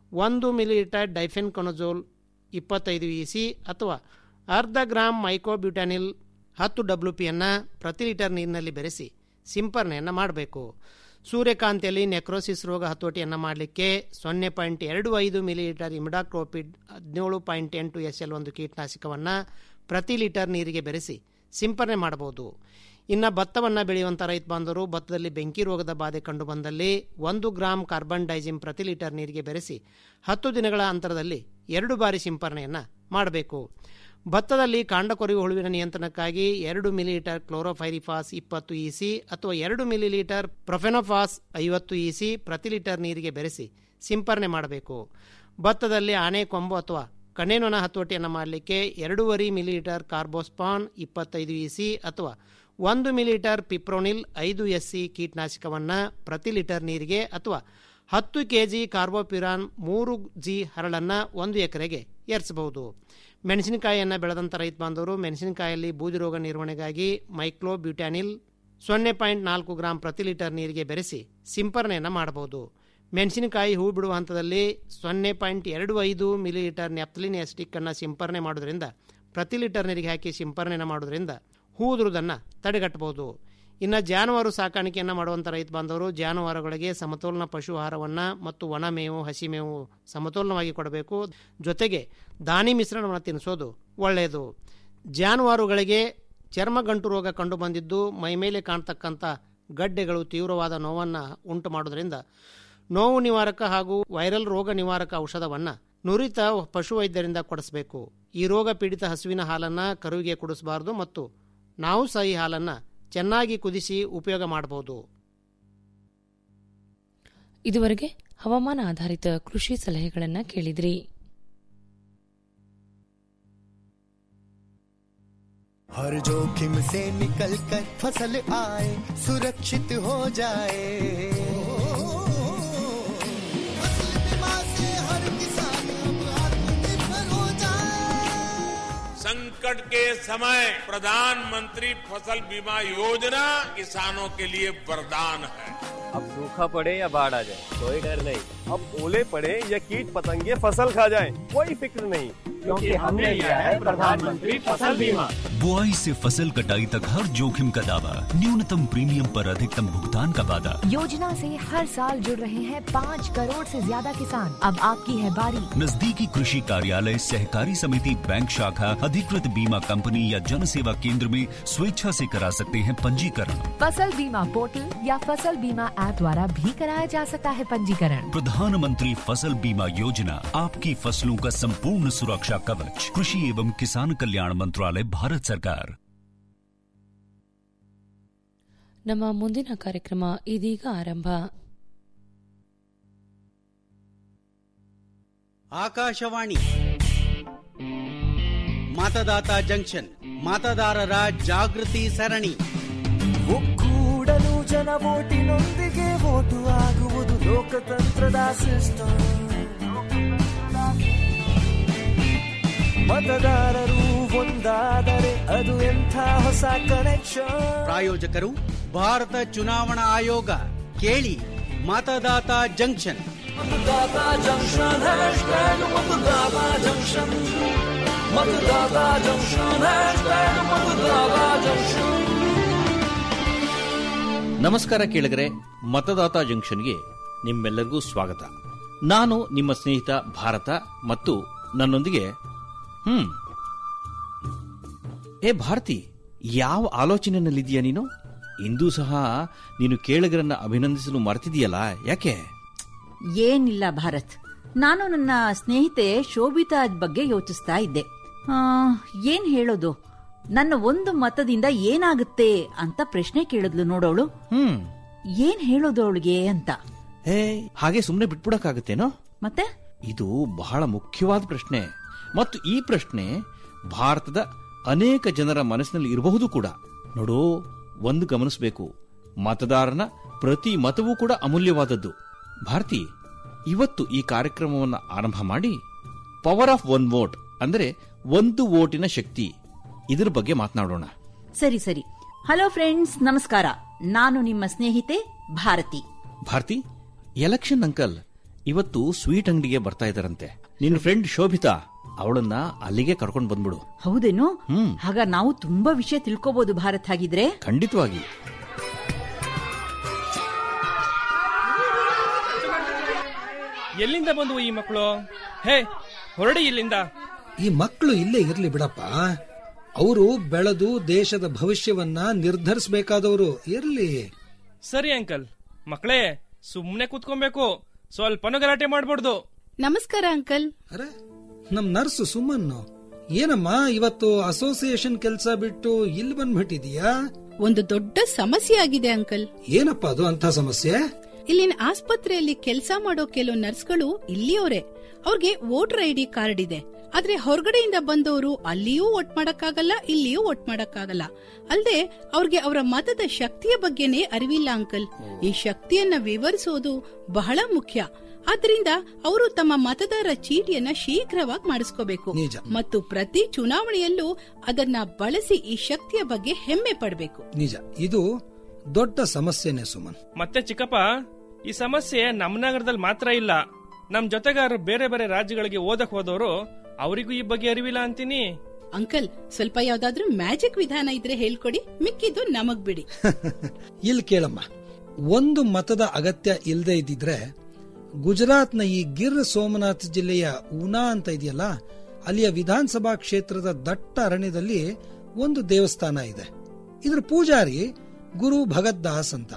ಒಂದು ಮಿಲಿಲೀಟರ್ ಡೈಫೆನ್ ಕೊನಜೋಲ್ ಇಪ್ಪತ್ತೈದು ಇ ಸಿ ಅಥವಾ ಅರ್ಧ ಗ್ರಾಂ ಮೈಕೋಬ್ಯೂಟಾನಿಲ್ ಹತ್ತು ಡಬ್ಲ್ಯೂ ಪಿಯನ್ನು ಪ್ರತಿ ಲೀಟರ್ ನೀರಿನಲ್ಲಿ ಬೆರೆಸಿ ಸಿಂಪರಣೆಯನ್ನು ಮಾಡಬೇಕು ಸೂರ್ಯಕಾಂತಿಯಲ್ಲಿ ನೆಕ್ರೋಸಿಸ್ ರೋಗ ಹತೋಟಿಯನ್ನು ಮಾಡಲಿಕ್ಕೆ ಸೊನ್ನೆ ಪಾಯಿಂಟ್ ಎರಡು ಐದು ಮಿಲಿಲೀಟರ್ ಇಮಿಡಾಕ್ರೋಪಿಡ್ ಹದಿನೇಳು ಪಾಯಿಂಟ್ ಎಂಟು ಎಸ್ ಎಲ್ ಒಂದು ಕೀಟನಾಶಕವನ್ನು ಪ್ರತಿ ಲೀಟರ್ ನೀರಿಗೆ ಬೆರೆಸಿ ಸಿಂಪರಣೆ ಮಾಡಬಹುದು ಇನ್ನು ಭತ್ತವನ್ನು ಬೆಳೆಯುವಂಥ ರೈತ ಬಾಂಧವರು ಭತ್ತದಲ್ಲಿ ಬೆಂಕಿ ರೋಗದ ಬಾಧೆ ಕಂಡುಬಂದಲ್ಲಿ ಒಂದು ಗ್ರಾಂ ಕಾರ್ಬನ್ ಡೈಜಿಮ್ ಪ್ರತಿ ಲೀಟರ್ ನೀರಿಗೆ ಬೆರೆಸಿ ಹತ್ತು ದಿನಗಳ ಅಂತರದಲ್ಲಿ ಎರಡು ಬಾರಿ ಸಿಂಪರಣೆಯನ್ನು ಮಾಡಬೇಕು ಭತ್ತದಲ್ಲಿ ಕಾಂಡ ಕೊರೆಯುವ ಹುಳುವಿನ ನಿಯಂತ್ರಣಕ್ಕಾಗಿ ಎರಡು ಮಿಲಿಲೀಟರ್ ಕ್ಲೋರೋಫೈರಿಫಾಸ್ ಇಪ್ಪತ್ತು ಇ ಸಿ ಅಥವಾ ಎರಡು ಮಿಲಿಲೀಟರ್ ಪ್ರೊಫೆನೋಫಾಸ್ ಐವತ್ತು ಇ ಸಿ ಪ್ರತಿ ಲೀಟರ್ ನೀರಿಗೆ ಬೆರೆಸಿ ಸಿಂಪರಣೆ ಮಾಡಬೇಕು ಭತ್ತದಲ್ಲಿ ಆನೆ ಕೊಂಬು ಅಥವಾ ಕಣ್ಣೇನೊಣ ಹತೋಟಿಯನ್ನು ಮಾಡಲಿಕ್ಕೆ ಎರಡೂವರೆ ಮಿಲಿಲೀಟರ್ ಕಾರ್ಬೋಸ್ಪಾನ್ ಇಪ್ಪತ್ತೈದು ಇ ಸಿ ಅಥವಾ ಒಂದು ಮಿಲಿಲೀಟರ್ ಪಿಪ್ರೋನಿಲ್ ಐದು ಎಸ್ ಸಿ ಕೀಟನಾಶಕವನ್ನು ಪ್ರತಿ ಲೀಟರ್ ನೀರಿಗೆ ಅಥವಾ ಹತ್ತು ಕೆ ಜಿ ಕಾರ್ಬೋಪಿರಾನ್ ಮೂರು ಜಿ ಹರಳನ್ನು ಒಂದು ಎಕರೆಗೆ ಏರಿಸಬಹುದು ಮೆಣಸಿನಕಾಯಿಯನ್ನು ಬೆಳೆದಂಥ ರೈತ ಬಾಂಧವರು ಮೆಣಸಿನಕಾಯಲ್ಲಿ ಬೂದಿ ರೋಗ ನಿರ್ವಹಣೆಗಾಗಿ ಮೈಕ್ಲೋ ಬ್ಯೂಟ್ಯಾನಿಲ್ ಸೊನ್ನೆ ಪಾಯಿಂಟ್ ನಾಲ್ಕು ಗ್ರಾಂ ಪ್ರತಿ ಲೀಟರ್ ನೀರಿಗೆ ಬೆರೆಸಿ ಸಿಂಪರಣೆಯನ್ನು ಮಾಡಬಹುದು ಮೆಣಸಿನಕಾಯಿ ಹೂ ಬಿಡುವ ಹಂತದಲ್ಲಿ ಸೊನ್ನೆ ಪಾಯಿಂಟ್ ಎರಡು ಐದು ಮಿಲಿಲೀಟರ್ ನೆಪ್ತಲಿನ್ ಎಸ್ಟಿಕ್ಕನ್ನು ಸಿಂಪರಣೆ ಮಾಡೋದ್ರಿಂದ ಪ್ರತಿ ಲೀಟರ್ ನೀರಿಗೆ ಹಾಕಿ ಸಿಂಪರಣೆಯನ್ನು ಮಾಡೋದ್ರಿಂದ ಹೂ ಉದುರುವುದನ್ನು ತಡೆಗಟ್ಟಬಹುದು ಇನ್ನು ಜಾನುವಾರು ಸಾಕಾಣಿಕೆಯನ್ನು ಮಾಡುವಂಥ ರೈತ ಬಾಂಧವರು ಜಾನುವಾರುಗಳಿಗೆ ಸಮತೋಲನ ಪಶು ಆಹಾರವನ್ನು ಮತ್ತು ಒಣ ಮೇವು ಹಸಿ ಮೇವು ಸಮತೋಲನವಾಗಿ ಕೊಡಬೇಕು ಜೊತೆಗೆ ದಾನಿ ಮಿಶ್ರಣವನ್ನು ತಿನ್ನಿಸೋದು ಒಳ್ಳೆಯದು ಜಾನುವಾರುಗಳಿಗೆ ಚರ್ಮಗಂಟು ರೋಗ ಕಂಡುಬಂದಿದ್ದು ಮೈಮೇಲೆ ಕಾಣ್ತಕ್ಕಂಥ ಗಡ್ಡೆಗಳು ತೀವ್ರವಾದ ನೋವನ್ನು ಉಂಟು ಮಾಡೋದ್ರಿಂದ ನೋವು ನಿವಾರಕ ಹಾಗೂ ವೈರಲ್ ರೋಗ ನಿವಾರಕ ಔಷಧವನ್ನು ನುರಿತ ಪಶುವೈದ್ಯರಿಂದ ಕೊಡಿಸಬೇಕು ಈ ರೋಗ ಪೀಡಿತ ಹಸುವಿನ ಹಾಲನ್ನು ಕರುವಿಗೆ ಕುಡಿಸಬಾರದು ಮತ್ತು ನಾವು ಸಹ ಈ ಹಾಲನ್ನು ಚೆನ್ನಾಗಿ ಕುದಿಸಿ ಉಪಯೋಗ ಮಾಡಬಹುದು ಇದುವರೆಗೆ ಹವಾಮಾನ ಆಧಾರಿತ ಕೃಷಿ ಸಲಹೆಗಳನ್ನು ಕೇಳಿದ್ರಿ हर जोखिम से निकल कर फसल आए सुरक्षित हो जाए फसल बीमा से हर किसान अब आत्मनिर्भर हो जाए संकट के समय प्रधानमंत्री फसल बीमा योजना किसानों के लिए वरदान है अब सूखा पड़े या बाढ़ आ जाए कोई डर नहीं अब ओले पड़े या कीट पतंगे फसल खा जाए कोई फिक्र नहीं क्योंकि हमने लिया है प्रधानमंत्री फसल बीमा बुआई से फसल कटाई तक हर जोखिम का दावा न्यूनतम प्रीमियम पर अधिकतम भुगतान का वादा योजना से हर साल जुड़ रहे हैं पाँच करोड़ से ज्यादा किसान अब आपकी है बारी नजदीकी कृषि कार्यालय सहकारी समिति बैंक शाखा अधिकृत बीमा कंपनी या जन सेवा केंद्र में स्वेच्छा से करा सकते हैं पंजीकरण फसल बीमा पोर्टल या फसल बीमा ऐप द्वारा भी कराया जा सकता है पंजीकरण प्रधानमंत्री फसल बीमा योजना आपकी फसलों का संपूर्ण सुरक्षा कवच कृषि एवं किसान कल्याण मंत्रालय भारत सरकार ನಮ್ಮ ಮುಂದಿನ ಕಾರ್ಯಕ್ರಮ ಇದೀಗ ಆರಂಭ ಆಕಾಶವಾಣಿ ಮತದಾತ ಜಂಕ್ಷನ್ ಮತದಾರರ ಜಾಗೃತಿ ಸರಣಿ ಒಕ್ಕೂಡಲು ಜನ ಓಟಿನೊಂದಿಗೆ ಓಟು ಆಗುವುದು ಲೋಕತಂತ್ರದ ಸಿಸ್ಟಮ್ ಮತದಾರರು ಒಂದಾದರೆ ಅದು ಎಂಥ ಹೊಸ ಕನೆಕ್ಷನ್ ಪ್ರಾಯೋಜಕರು ಭಾರತ ಚುನಾವಣಾ ಆಯೋಗ ಕೇಳಿ ಮತದಾತ ಜಂಕ್ಷನ್ ಮತದಾತ ಜಂಕ್ಷನ್ ಹ್ಯಾಶ್ಟ್ಯಾಗ್ ಮತದಾತ ಜಂಕ್ಷನ್ ಮತದಾತ ಜಂಕ್ಷನ್ ಹ್ಯಾಶ್ಟ್ಯಾಗ್ ಮತದಾತ ಜಂಕ್ಷನ್ ನಮಸ್ಕಾರ ಕೇಳಿಗರೆ ಮತದಾತ ಜಂಕ್ಷನ್ಗೆ ನಿಮ್ಮೆಲ್ಲರಿಗೂ ಸ್ವಾಗತ ನಾನು ನಿಮ್ಮ ಸ್ನೇಹಿತ ಭಾರತ ಮತ್ತು ನನ್ನೊಂದಿಗೆ ಹ್ಮ್ ಏ ಭಾರತಿ ಯಾವ ಆಲೋಚನೆಯಲ್ಲಿದೆಯಾ ನೀನು ಇಂದೂ ಸಹ ನೀನು ಕೇಳಿಗರನ್ನ ಅಭಿನಂದಿಸಲು ಮರೆತಿದೆಯಲ್ಲ ಯಾಕೆ ಏನಿಲ್ಲ ಭಾರತ್ ನಾನು ನನ್ನ ಸ್ನೇಹಿತೆ ಶೋಭಿತಾ ಬಗ್ಗೆ ಯೋಚಿಸ್ತಾ ಇದ್ದೆ ಆ, ಏನ್ ಹೇಳೋದು ನನ್ನ ಒಂದು ಮತದಿಂದ ಏನಾಗುತ್ತೆ ಅಂತ ಪ್ರಶ್ನೆ ಕೇಳಿದ್ಲು ನೋಡೋಳು ಹ್ಮ್ ಏನ್ ಹೇಳೋದು ಅವಳಿಗೆ ಅಂತ ಹೇ ಹಾಗೆ ಸುಮ್ಮನೆ ಬಿಟ್ಬಿಡಕ್ಕಾಗತ್ತೇನೋ ಮತ್ತೆ ಇದು ಬಹಳ ಮುಖ್ಯವಾದ ಪ್ರಶ್ನೆ ಮತ್ತು ಈ ಪ್ರಶ್ನೆ ಭಾರತದ ಅನೇಕ ಜನರ ಮನಸ್ಸಿನಲ್ಲಿ ಇರಬಹುದು ಕೂಡ ನೋಡು ಒಂದು ಗಮನಿಸಬೇಕು ಮತದಾರನ ಪ್ರತಿ ಮತವೂ ಕೂಡ ಅಮೂಲ್ಯವಾದದ್ದು ಭಾರತಿ ಇವತ್ತು ಈ ಕಾರ್ಯಕ್ರಮವನ್ನು ಆರಂಭ ಮಾಡಿ ಪವರ್ ಆಫ್ ಒನ್ ವೋಟ್ ಅಂದರೆ ಒಂದು ವೋಟಿನ ಶಕ್ತಿ ಇದರ ಬಗ್ಗೆ ಮಾತನಾಡೋಣ ಸರಿ ಸರಿ ಹಲೋ ಫ್ರೆಂಡ್ಸ್ ನಮಸ್ಕಾರ ನಾನು ನಿಮ್ಮ ಸ್ನೇಹಿತೆ ಭಾರತಿ ಭಾರತಿ ಎಲೆಕ್ಷನ್ ಅಂಕಲ್ ಇವತ್ತು ಸ್ವೀಟ್ ಅಂಗಡಿಗೆ ಬರ್ತಾ ಇದ್ದಾರಂತೆ ನಿನ್ನ ಫ್ರೆಂಡ್ ಶೋಭಿತಾ ಅವಳನ್ನ ಅಲ್ಲಿಗೆ ಕರ್ಕೊಂಡು ಬಂದ್ಬಿಡು ಹೌದೇನು ಹ್ಮ್ ಆಗ ನಾವು ತುಂಬಾ ವಿಷಯ ತಿಳ್ಕೋಬಹುದು ಭಾರತ್ ಹಾಗಿದ್ರೆ ಖಂಡಿತವಾಗಿ ಎಲ್ಲಿಂದ ಬಂದವು ಈ ಮಕ್ಕಳು ಹೇ ಹೊರಡಿ ಇಲ್ಲಿಂದ ಈ ಮಕ್ಕಳು ಇಲ್ಲೇ ಇರ್ಲಿ ಬಿಡಪ್ಪ ಅವರು ಬೆಳೆದು ದೇಶದ ಭವಿಷ್ಯವನ್ನ ನಿರ್ಧರಿಸಬೇಕಾದವರು ಇರ್ಲಿ ಸರಿ ಅಂಕಲ್ ಮಕ್ಕಳೇ ಸುಮ್ನೆ ಕೂತ್ಕೊಬೇಕು ಸ್ವಲ್ಪನೂ ಗಲಾಟೆ ಮಾಡ್ಬಾರ್ದು ನಮಸ್ಕಾರ ಅಂಕಲ್ ಅರೆ ನಮ್ ನರ್ಸ್ ಸುಮನ್ ಏನಮ್ಮ ಇವತ್ತು ಅಸೋಸಿಯೇಷನ್ ಕೆಲಸ ಬಿಟ್ಟು ಇಲ್ಲಿ ಬಂದ್ಬಿಟ್ಟಿದೀಯಾ ಒಂದು ದೊಡ್ಡ ಸಮಸ್ಯೆ ಆಗಿದೆ ಅಂಕಲ್ ಏನಪ್ಪ ಅದು ಅಂತ ಸಮಸ್ಯೆ ಇಲ್ಲಿನ ಆಸ್ಪತ್ರೆಯಲ್ಲಿ ಕೆಲಸ ಮಾಡೋ ಕೆಲವು ನರ್ಸ್ಗಳು ಇಲ್ಲಿಯವರೇ ಅವ್ರಿಗೆ ವೋಟರ್ ಐಡಿ ಕಾರ್ಡ್ ಇದೆ ಆದ್ರೆ ಹೊರಗಡೆಯಿಂದ ಬಂದವರು ಅಲ್ಲಿಯೂ ವೋಟ್ ಮಾಡಕ್ಕಾಗಲ್ಲ ಇಲ್ಲಿಯೂ ವೋಟ್ ಮಾಡಕ್ಕಾಗಲ್ಲ ಅಲ್ಲದೆ ಅವ್ರಿಗೆ ಅವರ ಮತದ ಶಕ್ತಿಯ ಬಗ್ಗೆನೇ ಅರಿವಿಲ್ಲ ಅಂಕಲ್ ಈ ಶಕ್ತಿಯನ್ನ ವಿವರಿಸೋದು ಬಹಳ ಮುಖ್ಯ ಆದ್ರಿಂದ ಅವರು ತಮ್ಮ ಮತದಾರ ಚೀಟಿಯನ್ನ ಶೀಘ್ರವಾಗಿ ಮಾಡಿಸ್ಕೋಬೇಕು ನಿಜ. ಮತ್ತು ಪ್ರತಿ ಚುನಾವಣೆಯಲ್ಲೂ ಅದನ್ನ ಬಳಸಿ ಈ ಶಕ್ತಿಯ ಬಗ್ಗೆ ಹೆಮ್ಮೆ ಪಡಬೇಕು ನಿಜ ಇದು ದೊಡ್ಡ ಸಮಸ್ಯೆನೆ ಸುಮನ್ ಮತ್ತೆ ಚಿಕ್ಕಪ್ಪ ಈ ಸಮಸ್ಯೆ ನಮ್ಮ ನಗರದಲ್ಲಿ ಮಾತ್ರ ಇಲ್ಲ ನಮ್ ಜೊತೆಗಾರರು ಬೇರೆ ಬೇರೆ ರಾಜ್ಯಗಳಿಗೆ ಓದಕ್ ಹೋದವರು ಅವರಿಗೂ ಈ ಬಗ್ಗೆ ಅರಿವಿಲ್ಲ ಅಂತೀನಿ ಅಂಕಲ್ ಸ್ವಲ್ಪ ಯಾವ್ದಾದ್ರೂ ಮ್ಯಾಜಿಕ್ ವಿಧಾನ ಇದ್ರೆ ಹೇಳ್ಕೊಡಿ ಮಿಕ್ಕಿದ್ದು ನಮಗ್ ಬಿಡಿ ಇಲ್ಲಿ ಕೇಳಮ್ಮ ಒಂದು ಮತದ ಅಗತ್ಯ ಇಲ್ಲದೆ ಇದ್ದಿದ್ರೆ ಗುಜರಾತ್ನ ಈ ಗಿರ್ ಸೋಮನಾಥ್ ಜಿಲ್ಲೆಯ ಉನಾ ಅಂತ ಇದೆಯಲ್ಲ ಅಲ್ಲಿಯ ವಿಧಾನಸಭಾ ಕ್ಷೇತ್ರದ ದಟ್ಟ ಅರಣ್ಯದಲ್ಲಿ ಒಂದು ದೇವಸ್ಥಾನ ಇದೆ ಇದ್ರ ಪೂಜಾರಿ ಗುರು ಭಗತ್ ದಾಸ್ ಅಂತ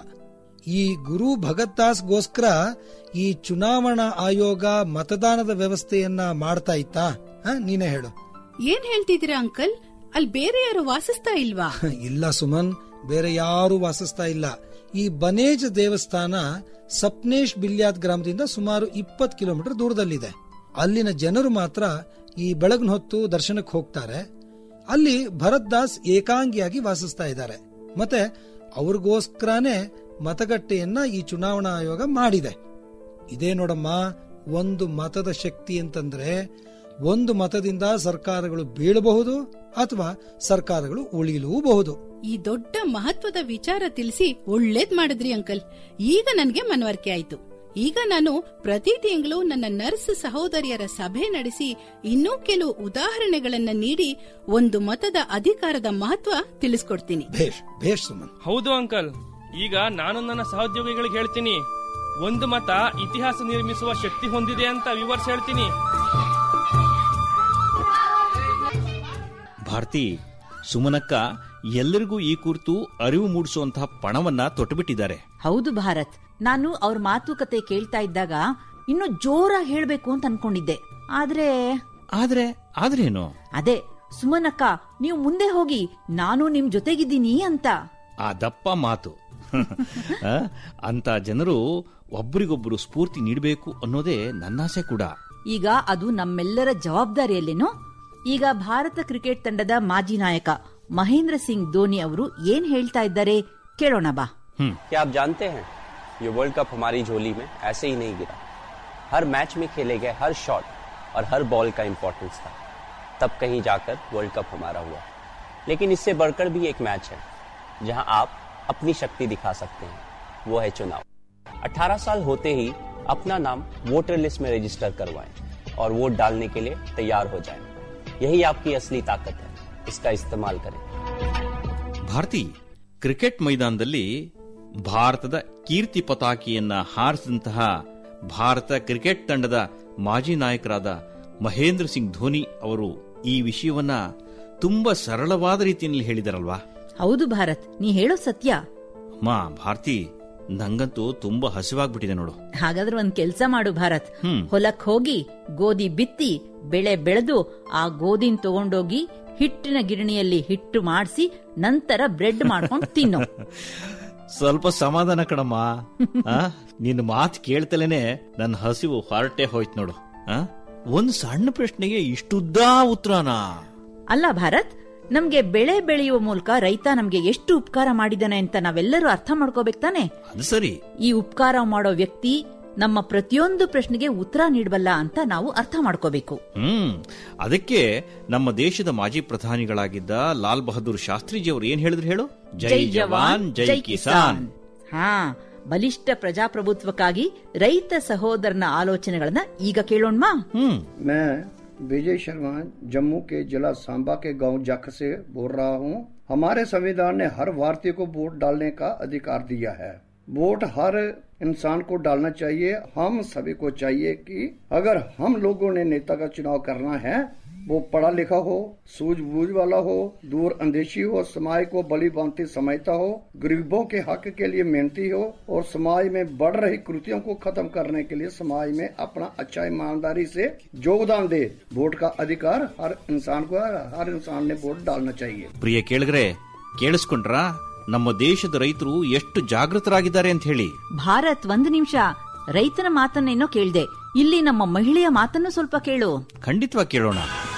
ಈ ಗುರು ಭಗತ್ ದಾಸ್ಗೋಸ್ಕರ ಈ ಚುನಾವಣಾ ಆಯೋಗ ಮತದಾನದ ವ್ಯವಸ್ಥೆಯನ್ನ ಮಾಡ್ತಾ ಇತ್ತಾ ಹ? ನೀನೇ ಹೇಳು ಏನ್ ಹೇಳ್ತಿದ್ದೀರಾ ಅಂಕಲ್ ಅಲ್ಲಿ ಬೇರೆ ಯಾರು ವಾಸಿಸ್ತಾ ಇಲ್ವಾ ಇಲ್ಲ ಸುಮನ್ ಬೇರೆ ಯಾರು ವಾಸಿಸ್ತಾ ಇಲ್ಲ ಈ ಬನೇಜ್ ದೇವಸ್ಥಾನ ಸಪ್ನೇಶ್ ಬಿಲ್ಯಾದ್ ಗ್ರಾಮದಿಂದ ಸುಮಾರು ಇಪ್ಪತ್ತು ಕಿಲೋಮೀಟರ್ ದೂರದಲ್ಲಿದೆ ಅಲ್ಲಿನ ಜನರು ಮಾತ್ರ ಈ ಬೆಳಗಿನ ಹೊತ್ತು ದರ್ಶನಕ್ಕೆ ಹೋಗ್ತಾರೆ ಅಲ್ಲಿ ಭರತ್ ದಾಸ್ ಏಕಾಂಗಿಯಾಗಿ ವಾಸಿಸ್ತಾ ಇದ್ದಾರೆ ಮತ್ತೆ ಅವ್ರಿಗೋಸ್ಕರನೇ ಮತಗಟ್ಟೆಯನ್ನ ಈ ಚುನಾವಣಾ ಆಯೋಗ ಮಾಡಿದೆ ಇದೇ ನೋಡಮ್ಮ ಒಂದು ಮತದ ಶಕ್ತಿ ಅಂತಂದ್ರೆ ಒಂದು ಮತದಿಂದ ಸರ್ಕಾರಗಳು ಬೀಳಬಹುದು ಅಥವಾ ಸರ್ಕಾರಗಳು ಉಳಿಯಲೂಬಹುದು ಈ ದೊಡ್ಡ ಮಹತ್ವದ ವಿಚಾರ ತಿಳಿಸಿ ಒಳ್ಳೇದ್ ಮಾಡಿದ್ರಿ ಅಂಕಲ್ ಈಗ ನನ್ಗೆ ಮನವರಿಕೆ ಆಯ್ತು ಈಗ ನಾನು ಪ್ರತಿ ತಿಂಗಳು ನನ್ನ ನರ್ಸ್ ಸಹೋದರಿಯರ ಸಭೆ ನಡೆಸಿ ಇನ್ನೂ ಕೆಲವು ಉದಾಹರಣೆಗಳನ್ನ ನೀಡಿ ಒಂದು ಮತದ ಅಧಿಕಾರದ ಮಹತ್ವ ತಿಳಿಸ್ಕೊಡ್ತೀನಿ ಭೇಷ್ ಭೇಷ್ ಸುಮನ್ ಹೌದು ಅಂಕಲ್ ಈಗ ನಾನು ನನ್ನ ಸಹೋದ್ಯೋಗಿಗಳಿಗೆ ಹೇಳ್ತೀನಿ ಒಂದು ಮತ ಇತಿಹಾಸ ನಿರ್ಮಿಸುವ ಶಕ್ತಿ ಹೊಂದಿದೆ ಅಂತ ವಿವರಿಸಿ ಹೇಳ್ತೀನಿ ಭಾರತಿ ಸುಮನಕ್ಕ ಎಲ್ಲರಿಗೂ ಈ ಕುರಿತು ಅರಿವು ಮೂಡಿಸುವಂತಹ ಪಣವನ್ನ ತೊಟ್ಟುಬಿಟ್ಟಿದ್ದಾರೆ ಹೌದು ಭಾರತ್ ನಾನು ಅವ್ರ ಮಾತುಕತೆ ಕೇಳ್ತಾ ಇದ್ದಾಗ ಇನ್ನು ಜೋರಾಗಿ ಹೇಳ್ಬೇಕು ಅಂತ ಅನ್ಕೊಂಡಿದ್ದೆ ಆದ್ರೆ ಆದ್ರೆ ಆದ್ರೇನು ಅದೇ ಸುಮನಕ್ಕ ನೀವು ಮುಂದೆ ಹೋಗಿ ನಾನು ನಿಮ್ ಜೊತೆಗಿದ್ದೀನಿ ಅಂತ ಆ ದಪ್ಪ ಮಾತು ಆ, ಅಂತ ಜನರು ಒಬ್ಬರಿಗೊಬ್ಬರು ಸ್ಫೂರ್ತಿ ನೀಡಬೇಕು ಅನ್ನೋದೇ ನನ್ನಾಸೆ ಕೂಡ ಈಗ ಅದು ನಮ್ಮೆಲ್ಲರ ಜವಾಬ್ದಾರಿಯಲ್ಲೇನೋ ಈಗ ಭಾರತ ಕ್ರಿಕೆಟ್ ತಂಡದ ಮಾಜಿ ನಾಯಕ ಮಹೇಂದ್ರ ಸಿಂಗ್ ಧೋನಿ ಅವರು ಏನ್ ಹೇಳ್ತಾ ಇದ್ದಾರೆ ಕೇಳೋಣ ಬಾ क्या आप जानते हैं ये वर्ल्ड कप हमारी झोली में ऐसे ही नहीं गिरा हर मैच में खेले गए हर शॉट और हर बॉल का इंपॉर्टेंस था तब कहीं जाकर वर्ल्ड कप हमारा हुआ लेकिन इससे बढ़कर भी एक मैच है जहां आप अपनी शक्ति दिखा सकते हैं वो है चुनाव 18 साल होते ही अपना नाम वोटर लिस्ट में रजिस्टर करवाएं और वोट डालने के लिए तैयार हो जाएं यही आपकी असली ताकत है इसका इस्तेमाल करें ಭಾರತಿ ಕ್ರಿಕೆಟ್ ಮೈದಾನದಲ್ಲಿ ಭಾರತದ ಕೀರ್ತಿ ಪತಾಕಿಯನ್ನ ಹಾರಿಸಿದಂತಹ ಭಾರತ ಕ್ರಿಕೆಟ್ ತಂಡದ ಮಾಜಿ ನಾಯಕರಾದ ಮಹೇಂದ್ರ ಸಿಂಗ್ ಧೋನಿ ಅವರು ಈ ವಿಷಯವನ್ನ ತುಂಬಾ ಸರಳವಾದ ರೀತಿಯಲ್ಲಿ ಹೇಳಿದಾರಲ್ವಾ ಹೌದು ಭಾರತ್ ನೀ ಹೇಳೋ ಸತ್ಯ ಮಾ ಭಾರತಿ ನಂಗಂತೂ ತುಂಬಾ ಹಸಿವಾಗ್ಬಿಟ್ಟಿದೆ ನೋಡು ಹಾಗಾದ್ರೆ ಒಂದ್ ಕೆಲ್ಸ ಮಾಡು ಭಾರತ್ ಹ್ಮ್. ಹೊಲಕ್ ಹೋಗಿ ಗೋಧಿ ಬಿತ್ತಿ ಬೆಳೆ ಬೆಳೆದು ಆ ಗೋಧಿನ್ ತಗೊಂಡೋಗಿ ಹಿಟ್ಟಿನ ಗಿರಣಿಯಲ್ಲಿ ಹಿಟ್ಟು ಮಾಡಿಸಿ ನಂತರ ಬ್ರೆಡ್ ಮಾಡ್ಕೊಂಡು ತಿನ್ನು ಸ್ವಲ್ಪ ಸಮಾಧಾನ ಕಣಮ್ಮ ಆ? ನಿನ್ನ ಮಾತು ಕೇಳ್ತಲೇನೆ ನನ್ನ ಹಸಿವು ಹೊರಟೆ ಹೋಯ್ತು ನೋಡು ಆ? ಒಂದ್ ಸಣ್ಣ ಪ್ರಶ್ನೆಗೆ ಇಷ್ಟುದ್ದಾ ಉತ್ತರನಾ ಅಲ್ಲ ಭಾರತ್ ನಮ್ಗೆ ಬೆಳೆ ಬೆಳೆಯುವ ಮೂಲಕ ರೈತ ನಮ್ಗೆ ಎಷ್ಟು ಉಪಕಾರ ಮಾಡಿದಾನೆ ಅಂತ ನಾವೆಲ್ಲರೂ ಅರ್ಥ ಮಾಡ್ಕೋಬೇಕು ತಾನೆ ಅದು ಸರಿ ಈ ಉಪಕಾರ ಮಾಡೋ ವ್ಯಕ್ತಿ ನಮ್ಮ ಪ್ರತಿಯೊಂದು ಪ್ರಶ್ನೆಗೆ ಉತ್ತರ ನೀಡಬಲ್ಲ ಅಂತ ನಾವು ಅರ್ಥ ಮಾಡ್ಕೋಬೇಕು ಹ್ಮ್ ಅದಕ್ಕೆ ನಮ್ಮ ದೇಶದ ಮಾಜಿ ಪ್ರಧಾನಿಗಳಾಗಿದ್ದ ಲಾಲ್ ಬಹದ್ದೂರ್ ಶಾಸ್ತ್ರಿಜಿ ಅವರು ಏನ್ ಹೇಳಿದ್ರು ಹೇಳು ಜೈ ಜವಾನ್ ಜೈ ಕಿಸಾನ್ ಹಾ ಬಲಿಷ್ಠ ಪ್ರಜಾಪ್ರಭುತ್ವಕ್ಕಾಗಿ ರೈತ ಸಹೋದರನ ಆಲೋಚನೆಗಳನ್ನ ಈಗ ಕೇಳೋಣ್ಮಾ मैं विजय शर्मा जम्मू के जिला सांबा के गांव जख से बोल रहा हूं हमारे संविधान ने हर भारतीय को वोट डालने का अधिकार दिया है वोट हर इंसान को डालना चाहिए हम सभी को चाहिए कि अगर हम लोगों ने नेता का चुनाव करना है वो पढ़ा लिखा हो सूझबूझ वाला हो दूर अंदेशी हो समाज को बली बांधती समझता हो गरीबों के हक के लिए मेहनती हो और समाज में बढ़ रही कृतियों को खत्म करने के लिए समाज में अपना अच्छा ईमानदारी से योगदान दे वोट का अधिकार हर इंसान को हर इंसान ने वोट डालना चाहिए ಪ್ರಿಯ ಕೇಳಿದ್ರೆ ಕೇಳಿಸ್ಕೊಂಡ್ರಾ ನಮ್ಮ ದೇಶದ ರೈತರು ಎಷ್ಟು ಜಾಗೃತರಾಗಿದ್ದಾರೆ ಅಂತ ಹೇಳಿ ಭಾರತ್ ಒಂದು ನಿಮಿಷ ರೈತನ ಮಾತನ್ನೇನೋ ಕೇಳ್ದೆ ಇಲ್ಲಿ ನಮ್ಮ ಮಹಿಳೆಯ ಮಾತನ್ನು ಸ್ವಲ್ಪ ಕೇಳು ಖಂಡಿತವಾಗಿ ಕೇಳೋಣ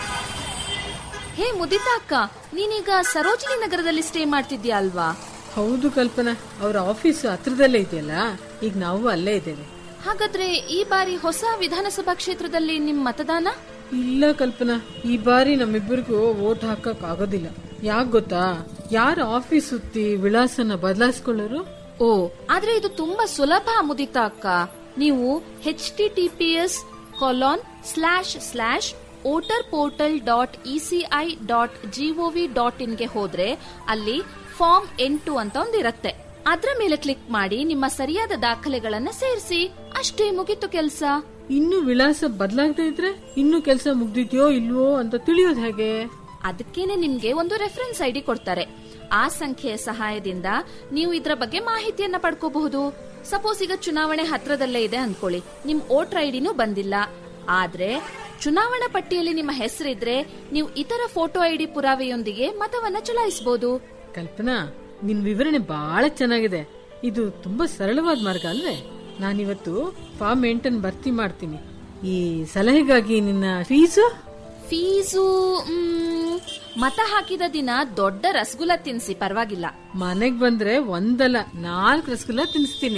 ಹೇ ಮುದಿತಾ ಅಕ್ಕ ನೀನೀಗ ಸರೋಜಿನಿ ನಗರದಲ್ಲಿ ಸ್ಟೇ ಮಾಡ್ತಿದ್ಯಾ ಅಲ್ವಾ ಹೌದು ಕಲ್ಪನಾ ಅವರ ಆಫೀಸ್ ಹತ್ರದಲ್ಲೇ ಇದೆಯಲ್ಲ ಈಗ ನಾವು ಅಲ್ಲೇ ಇದ್ದೇವೆ ಹಾಗಾದ್ರೆ ಈ ಬಾರಿ ಹೊಸ ವಿಧಾನಸಭಾ ಕ್ಷೇತ್ರದಲ್ಲಿ ನಿಮ್ ಮತದಾನ ಇಲ್ಲ ಕಲ್ಪನಾ ಈ ಬಾರಿ ನಮ್ಮಿಬ್ಬರಿಗೂ ವೋಟ್ ಹಾಕಕ್ ಆಗೋದಿಲ್ಲ ಯಾಕ್ ಗೊತ್ತಾ ಯಾರ ಆಫೀಸ್ ಸುತ್ತಿ ವಿಳಾಸನ ಬದಲಾಯಿಸ್ಕೊಳ್ಳೋರು ಓ ಆದ್ರೆ ಇದು ತುಂಬಾ ಸುಲಭ ಮುದಿತಾ ಅಕ್ಕ ನೀವು H T T P S colon slash slash voter portal dot ECI dot G O ಇನ್ಗೆ ಹೋದ್ರೆ ಅಲ್ಲಿ ಫಾರ್ಮ್ ಎಂಟು ಅಂತ ಒಂದಿರತ್ತೆ ಅದ್ರ ಮೇಲೆ ಕ್ಲಿಕ್ ಮಾಡಿ ನಿಮ್ಮ ಸರಿಯಾದ ದಾಖಲೆಗಳನ್ನ ಸೇರಿಸಿ ಅಷ್ಟೇ ಮುಗೀತು ಕೆಲ್ಸ ಇನ್ನು ವಿಳಾಸ ಬದಲಾಗದೇ ಇದ್ರೆ ಇನ್ನು ಕೆಲಸ ಮುಗ್ದಿದ್ಯೋ ಇಲ್ವೋ ಅಂತ ತಿಳಿಯೋದು ಹೇಗೆ ಅದಕ್ಕೇನೆ ನಿಮ್ಗೆ ಒಂದು ರೆಫರೆನ್ಸ್ ಐಡಿ ಕೊಡ್ತಾರೆ ಆ ಸಂಖ್ಯೆಯ ಸಹಾಯದಿಂದ ನೀವು ಇದರ ಬಗ್ಗೆ ಮಾಹಿತಿಯನ್ನ ಪಡ್ಕೋಬಹುದು ಸಪೋಸ್ ಈಗ ಚುನಾವಣೆ ಹತ್ರದಲ್ಲೇ ಇದೆ ಅನ್ಕೊಳ್ಳಿ ನಿಮ್ ವೋಟರ್ ಐಡಿನೂ ಬಂದಿಲ್ಲ ಆದ್ರೆ ಚುನಾವಣಾ ಪಟ್ಟಿಯಲ್ಲಿ ನಿಮ್ಮ ಹೆಸರಿದ್ರೆ ನೀವು ಇತರ ಫೋಟೋ ಐಡಿ ಪುರಾವೆಯೊಂದಿಗೆ ಮತವನ್ನ ಚಲಾಯಿಸಬಹುದು ಕಲ್ಪನಾ ನಿನ್ ವಿವರಣೆ ಬಹಳ ಚೆನ್ನಾಗಿದೆ ಇದು ತುಂಬಾ ಸರಳವಾದ ಮಾರ್ಗ ಅಲ್ವೇ ನಾನಿವತ್ತು ಫಾರ್ಮ್ ಎಂಟನ್ ಭರ್ತಿ ಮಾಡ್ತೀನಿ ಈ ಸಲಹೆಗಾಗಿ ನಿನ್ನ ಫೀಸು ಫೀಸು ಮ್, ಮತ ಹಾಕಿದ ದಿನ ದೊಡ್ಡ ರಸಗುಲ್ಲ ತಿನ್ಸಿ ಪರವಾಗಿಲ್ಲ ಮನೆಗ್ ಬಂದ್ರೆ ಒಂದಲ್ಲ ನಾಲ್ಕು ರಸಗುಲ್ಲ ತಿನ್ಸ್ತೀನಿ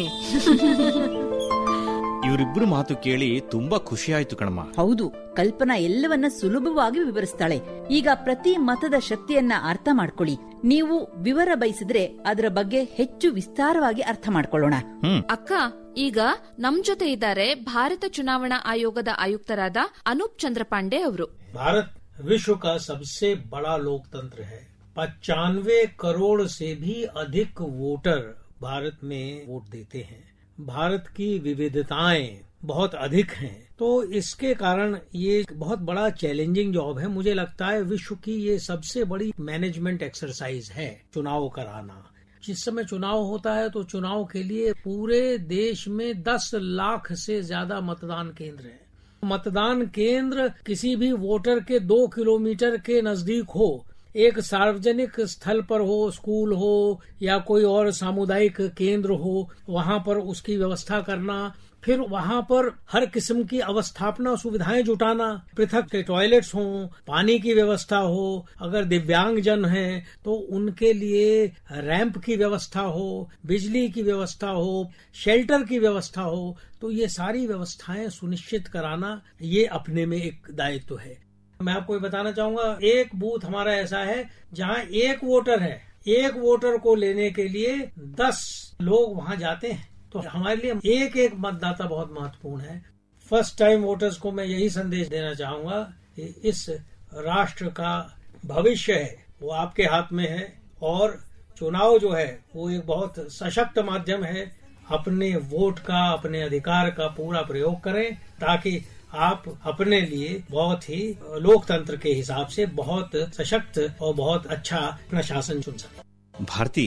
ಇವರಿಬ್ಬರು ಮಾತು ಕೇಳಿ ತುಂಬಾ ಖುಷಿ ಆಯ್ತು ಕಣಮ್ಮ ಹೌದು ಕಲ್ಪನಾ ಎಲ್ಲವನ್ನ ಸುಲಭವಾಗಿ ವಿವರಿಸ್ತಾಳೆ ಈಗ ಪ್ರತಿ ಮತದ ಶಕ್ತಿಯನ್ನ ಅರ್ಥ ಮಾಡ್ಕೊಳ್ಳಿ ನೀವು ವಿವರ ಬಯಸಿದ್ರೆ ಅದರ ಬಗ್ಗೆ ಹೆಚ್ಚು ವಿಸ್ತಾರವಾಗಿ ಅರ್ಥ ಮಾಡ್ಕೊಳ್ಳೋಣ ಅಕ್ಕ ಈಗ ನಮ್ ಜೊತೆ ಇದ್ದಾರೆ ಭಾರತ ಚುನಾವಣಾ ಆಯೋಗದ ಆಯುಕ್ತರಾದ ಅನೂಪ್ ಚಂದ್ರ ಪಾಂಡೆ ಅವರು भारत विश्व का सबसे बड़ा लोकतंत्र है पचानवे करोड़ से भी अधिक वोटर भारत में वोट देते हैं भारत की विविधताएं बहुत अधिक हैं तो इसके कारण ये एक बहुत बड़ा चैलेंजिंग जॉब है मुझे लगता है विश्व की ये सबसे बड़ी मैनेजमेंट एक्सरसाइज है चुनाव कराना जिस समय चुनाव होता है तो चुनाव के लिए पूरे देश में 10 लाख से ज्यादा मतदान केंद्र हैं मतदान केंद्र किसी भी वोटर के दो किलोमीटर के नजदीक हो एक सार्वजनिक स्थल पर हो स्कूल हो या कोई और सामुदायिक केंद्र हो वहां पर उसकी व्यवस्था करना फिर वहां पर हर किस्म की अवस्थापना सुविधाएं जुटाना पृथक के टॉयलेट्स हों पानी की व्यवस्था हो अगर दिव्यांग जन हैं तो उनके लिए रैंप की व्यवस्था हो बिजली की व्यवस्था हो शेल्टर की व्यवस्था हो तो ये सारी व्यवस्थाएं सुनिश्चित कराना ये अपने में एक दायित्व है मैं आपको ये बताना चाहूंगा एक बूथ हमारा ऐसा है जहां एक वोटर है एक वोटर को लेने के लिए दस लोग वहां जाते हैं तो हमारे लिए एक एक मतदाता बहुत महत्वपूर्ण है फर्स्ट टाइम वोटर्स को मैं यही संदेश देना चाहूंगा कि इस राष्ट्र का भविष्य है वो आपके हाथ में है और चुनाव जो है वो एक बहुत सशक्त माध्यम है अपने वोट का अपने अधिकार का पूरा प्रयोग करें ताकि आप अपने लिए बहुत ही लोकतंत्र के हिसाब से बहुत सशक्त और बहुत अच्छा अपना शासन चुन सकें ಭಾರತಿ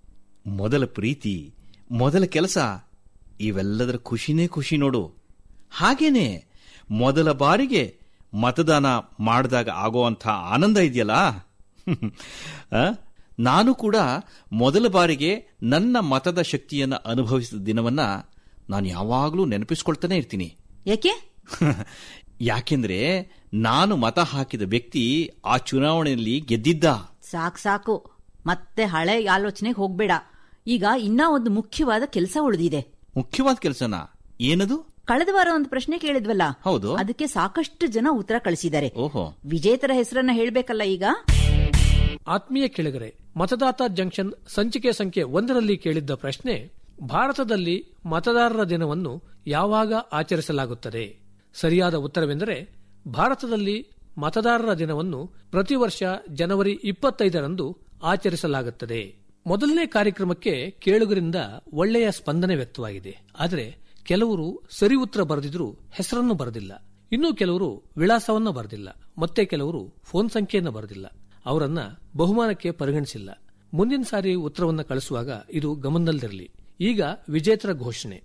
ಮೊದಲ ಪ್ರೀತಿ ಮೊದಲ ಕೆಲಸ ಇವೆಲ್ಲದರ ಖುಷಿನೇ ಖುಷಿ ನೋಡು ಹಾಗೇನೆ ಮೊದಲ ಬಾರಿಗೆ ಮತದಾನ ಮಾಡಿದಾಗ ಆಗುವಂಥ ಆನಂದ ಇದೆಯಲ್ಲ ಆ? ನಾನು ಕೂಡ ಮೊದಲ ಬಾರಿಗೆ ನನ್ನ ಮತದ ಶಕ್ತಿಯನ್ನು ಅನುಭವಿಸಿದ ದಿನವನ್ನ ನಾನು ಯಾವಾಗಲೂ ನೆನಪಿಸ್ಕೊಳ್ತಾನೆ ಇರ್ತೀನಿ ಯಾಕೆ ಯಾಕೆಂದ್ರೆ ನಾನು ಮತ ಹಾಕಿದ ವ್ಯಕ್ತಿ ಆ ಚುನಾವಣೆಯಲ್ಲಿ ಗೆದ್ದಿದ್ದ ಸಾಕ್ ಸಾಕು ಮತ್ತೆ ಹಳೆ ಆಲೋಚನೆಗೆ ಹೋಗ್ಬೇಡ ಈಗ ಇನ್ನ ಒಂದು ಮುಖ್ಯವಾದ ಕೆಲಸ ಉಳಿದಿದೆ ಮುಖ್ಯವಾದ ಕೆಲಸನ ಏನದು ಕಳೆದ ವಾರ ಒಂದು ಪ್ರಶ್ನೆ ಕೇಳಿದ್ವಲ್ಲ ಹೌದು ಅದಕ್ಕೆ ಸಾಕಷ್ಟು ಜನ ಉತ್ತರ ಕಳಿಸಿದ್ದಾರೆ ಓಹೋ ವಿಜೇತರ ಹೆಸರನ್ನ ಹೇಳ್ಬೇಕಲ್ಲ ಈಗ ಆತ್ಮೀಯ ಕೆಳಗರೆ ಮತದಾತ ಜಂಕ್ಷನ್ ಸಂಚಿಕೆ ಸಂಖ್ಯೆ ಒಂದರಲ್ಲಿ ಕೇಳಿದ್ದ ಪ್ರಶ್ನೆ ಭಾರತದಲ್ಲಿ ಮತದಾರರ ದಿನವನ್ನು ಯಾವಾಗ ಆಚರಿಸಲಾಗುತ್ತದೆ ಸರಿಯಾದ ಉತ್ತರವೆಂದರೆ ಭಾರತದಲ್ಲಿ ಮತದಾರರ ದಿನವನ್ನು ಪ್ರತಿ ವರ್ಷ ಜನವರಿ ಇಪ್ಪತ್ತೈದರಂದು ಆಚರಿಸಲಾಗುತ್ತದೆ ಮೊದಲನೇ ಕಾರ್ಯಕ್ರಮಕ್ಕೆ ಕೇಳುಗರಿಂದ ಒಳ್ಳೆಯ ಸ್ಪಂದನೆ ವ್ಯಕ್ತವಾಗಿದೆ ಆದರೆ ಕೆಲವರು ಸರಿ ಉತ್ತರ ಬರೆದಿದ್ರೂ ಹೆಸರನ್ನು ಬರೆದಿಲ್ಲ ಇನ್ನು ಕೆಲವರು ವಿಳಾಸವನ್ನು ಬರೆದಿಲ್ಲ ಮತ್ತೆ ಕೆಲವರು ಫೋನ್ ಸಂಖ್ಯೆಯನ್ನು ಬರೆದಿಲ್ಲ ಅವರನ್ನ ಬಹುಮಾನಕ್ಕೆ ಪರಿಗಣಿಸಿಲ್ಲ ಮುಂದಿನ ಸಾರಿ ಉತ್ತರವನ್ನು ಕಳಿಸುವಾಗ ಇದು ಗಮನದಲ್ಲಿರಲಿ ಈಗ ವಿಜೇತರ ಘೋಷಣೆ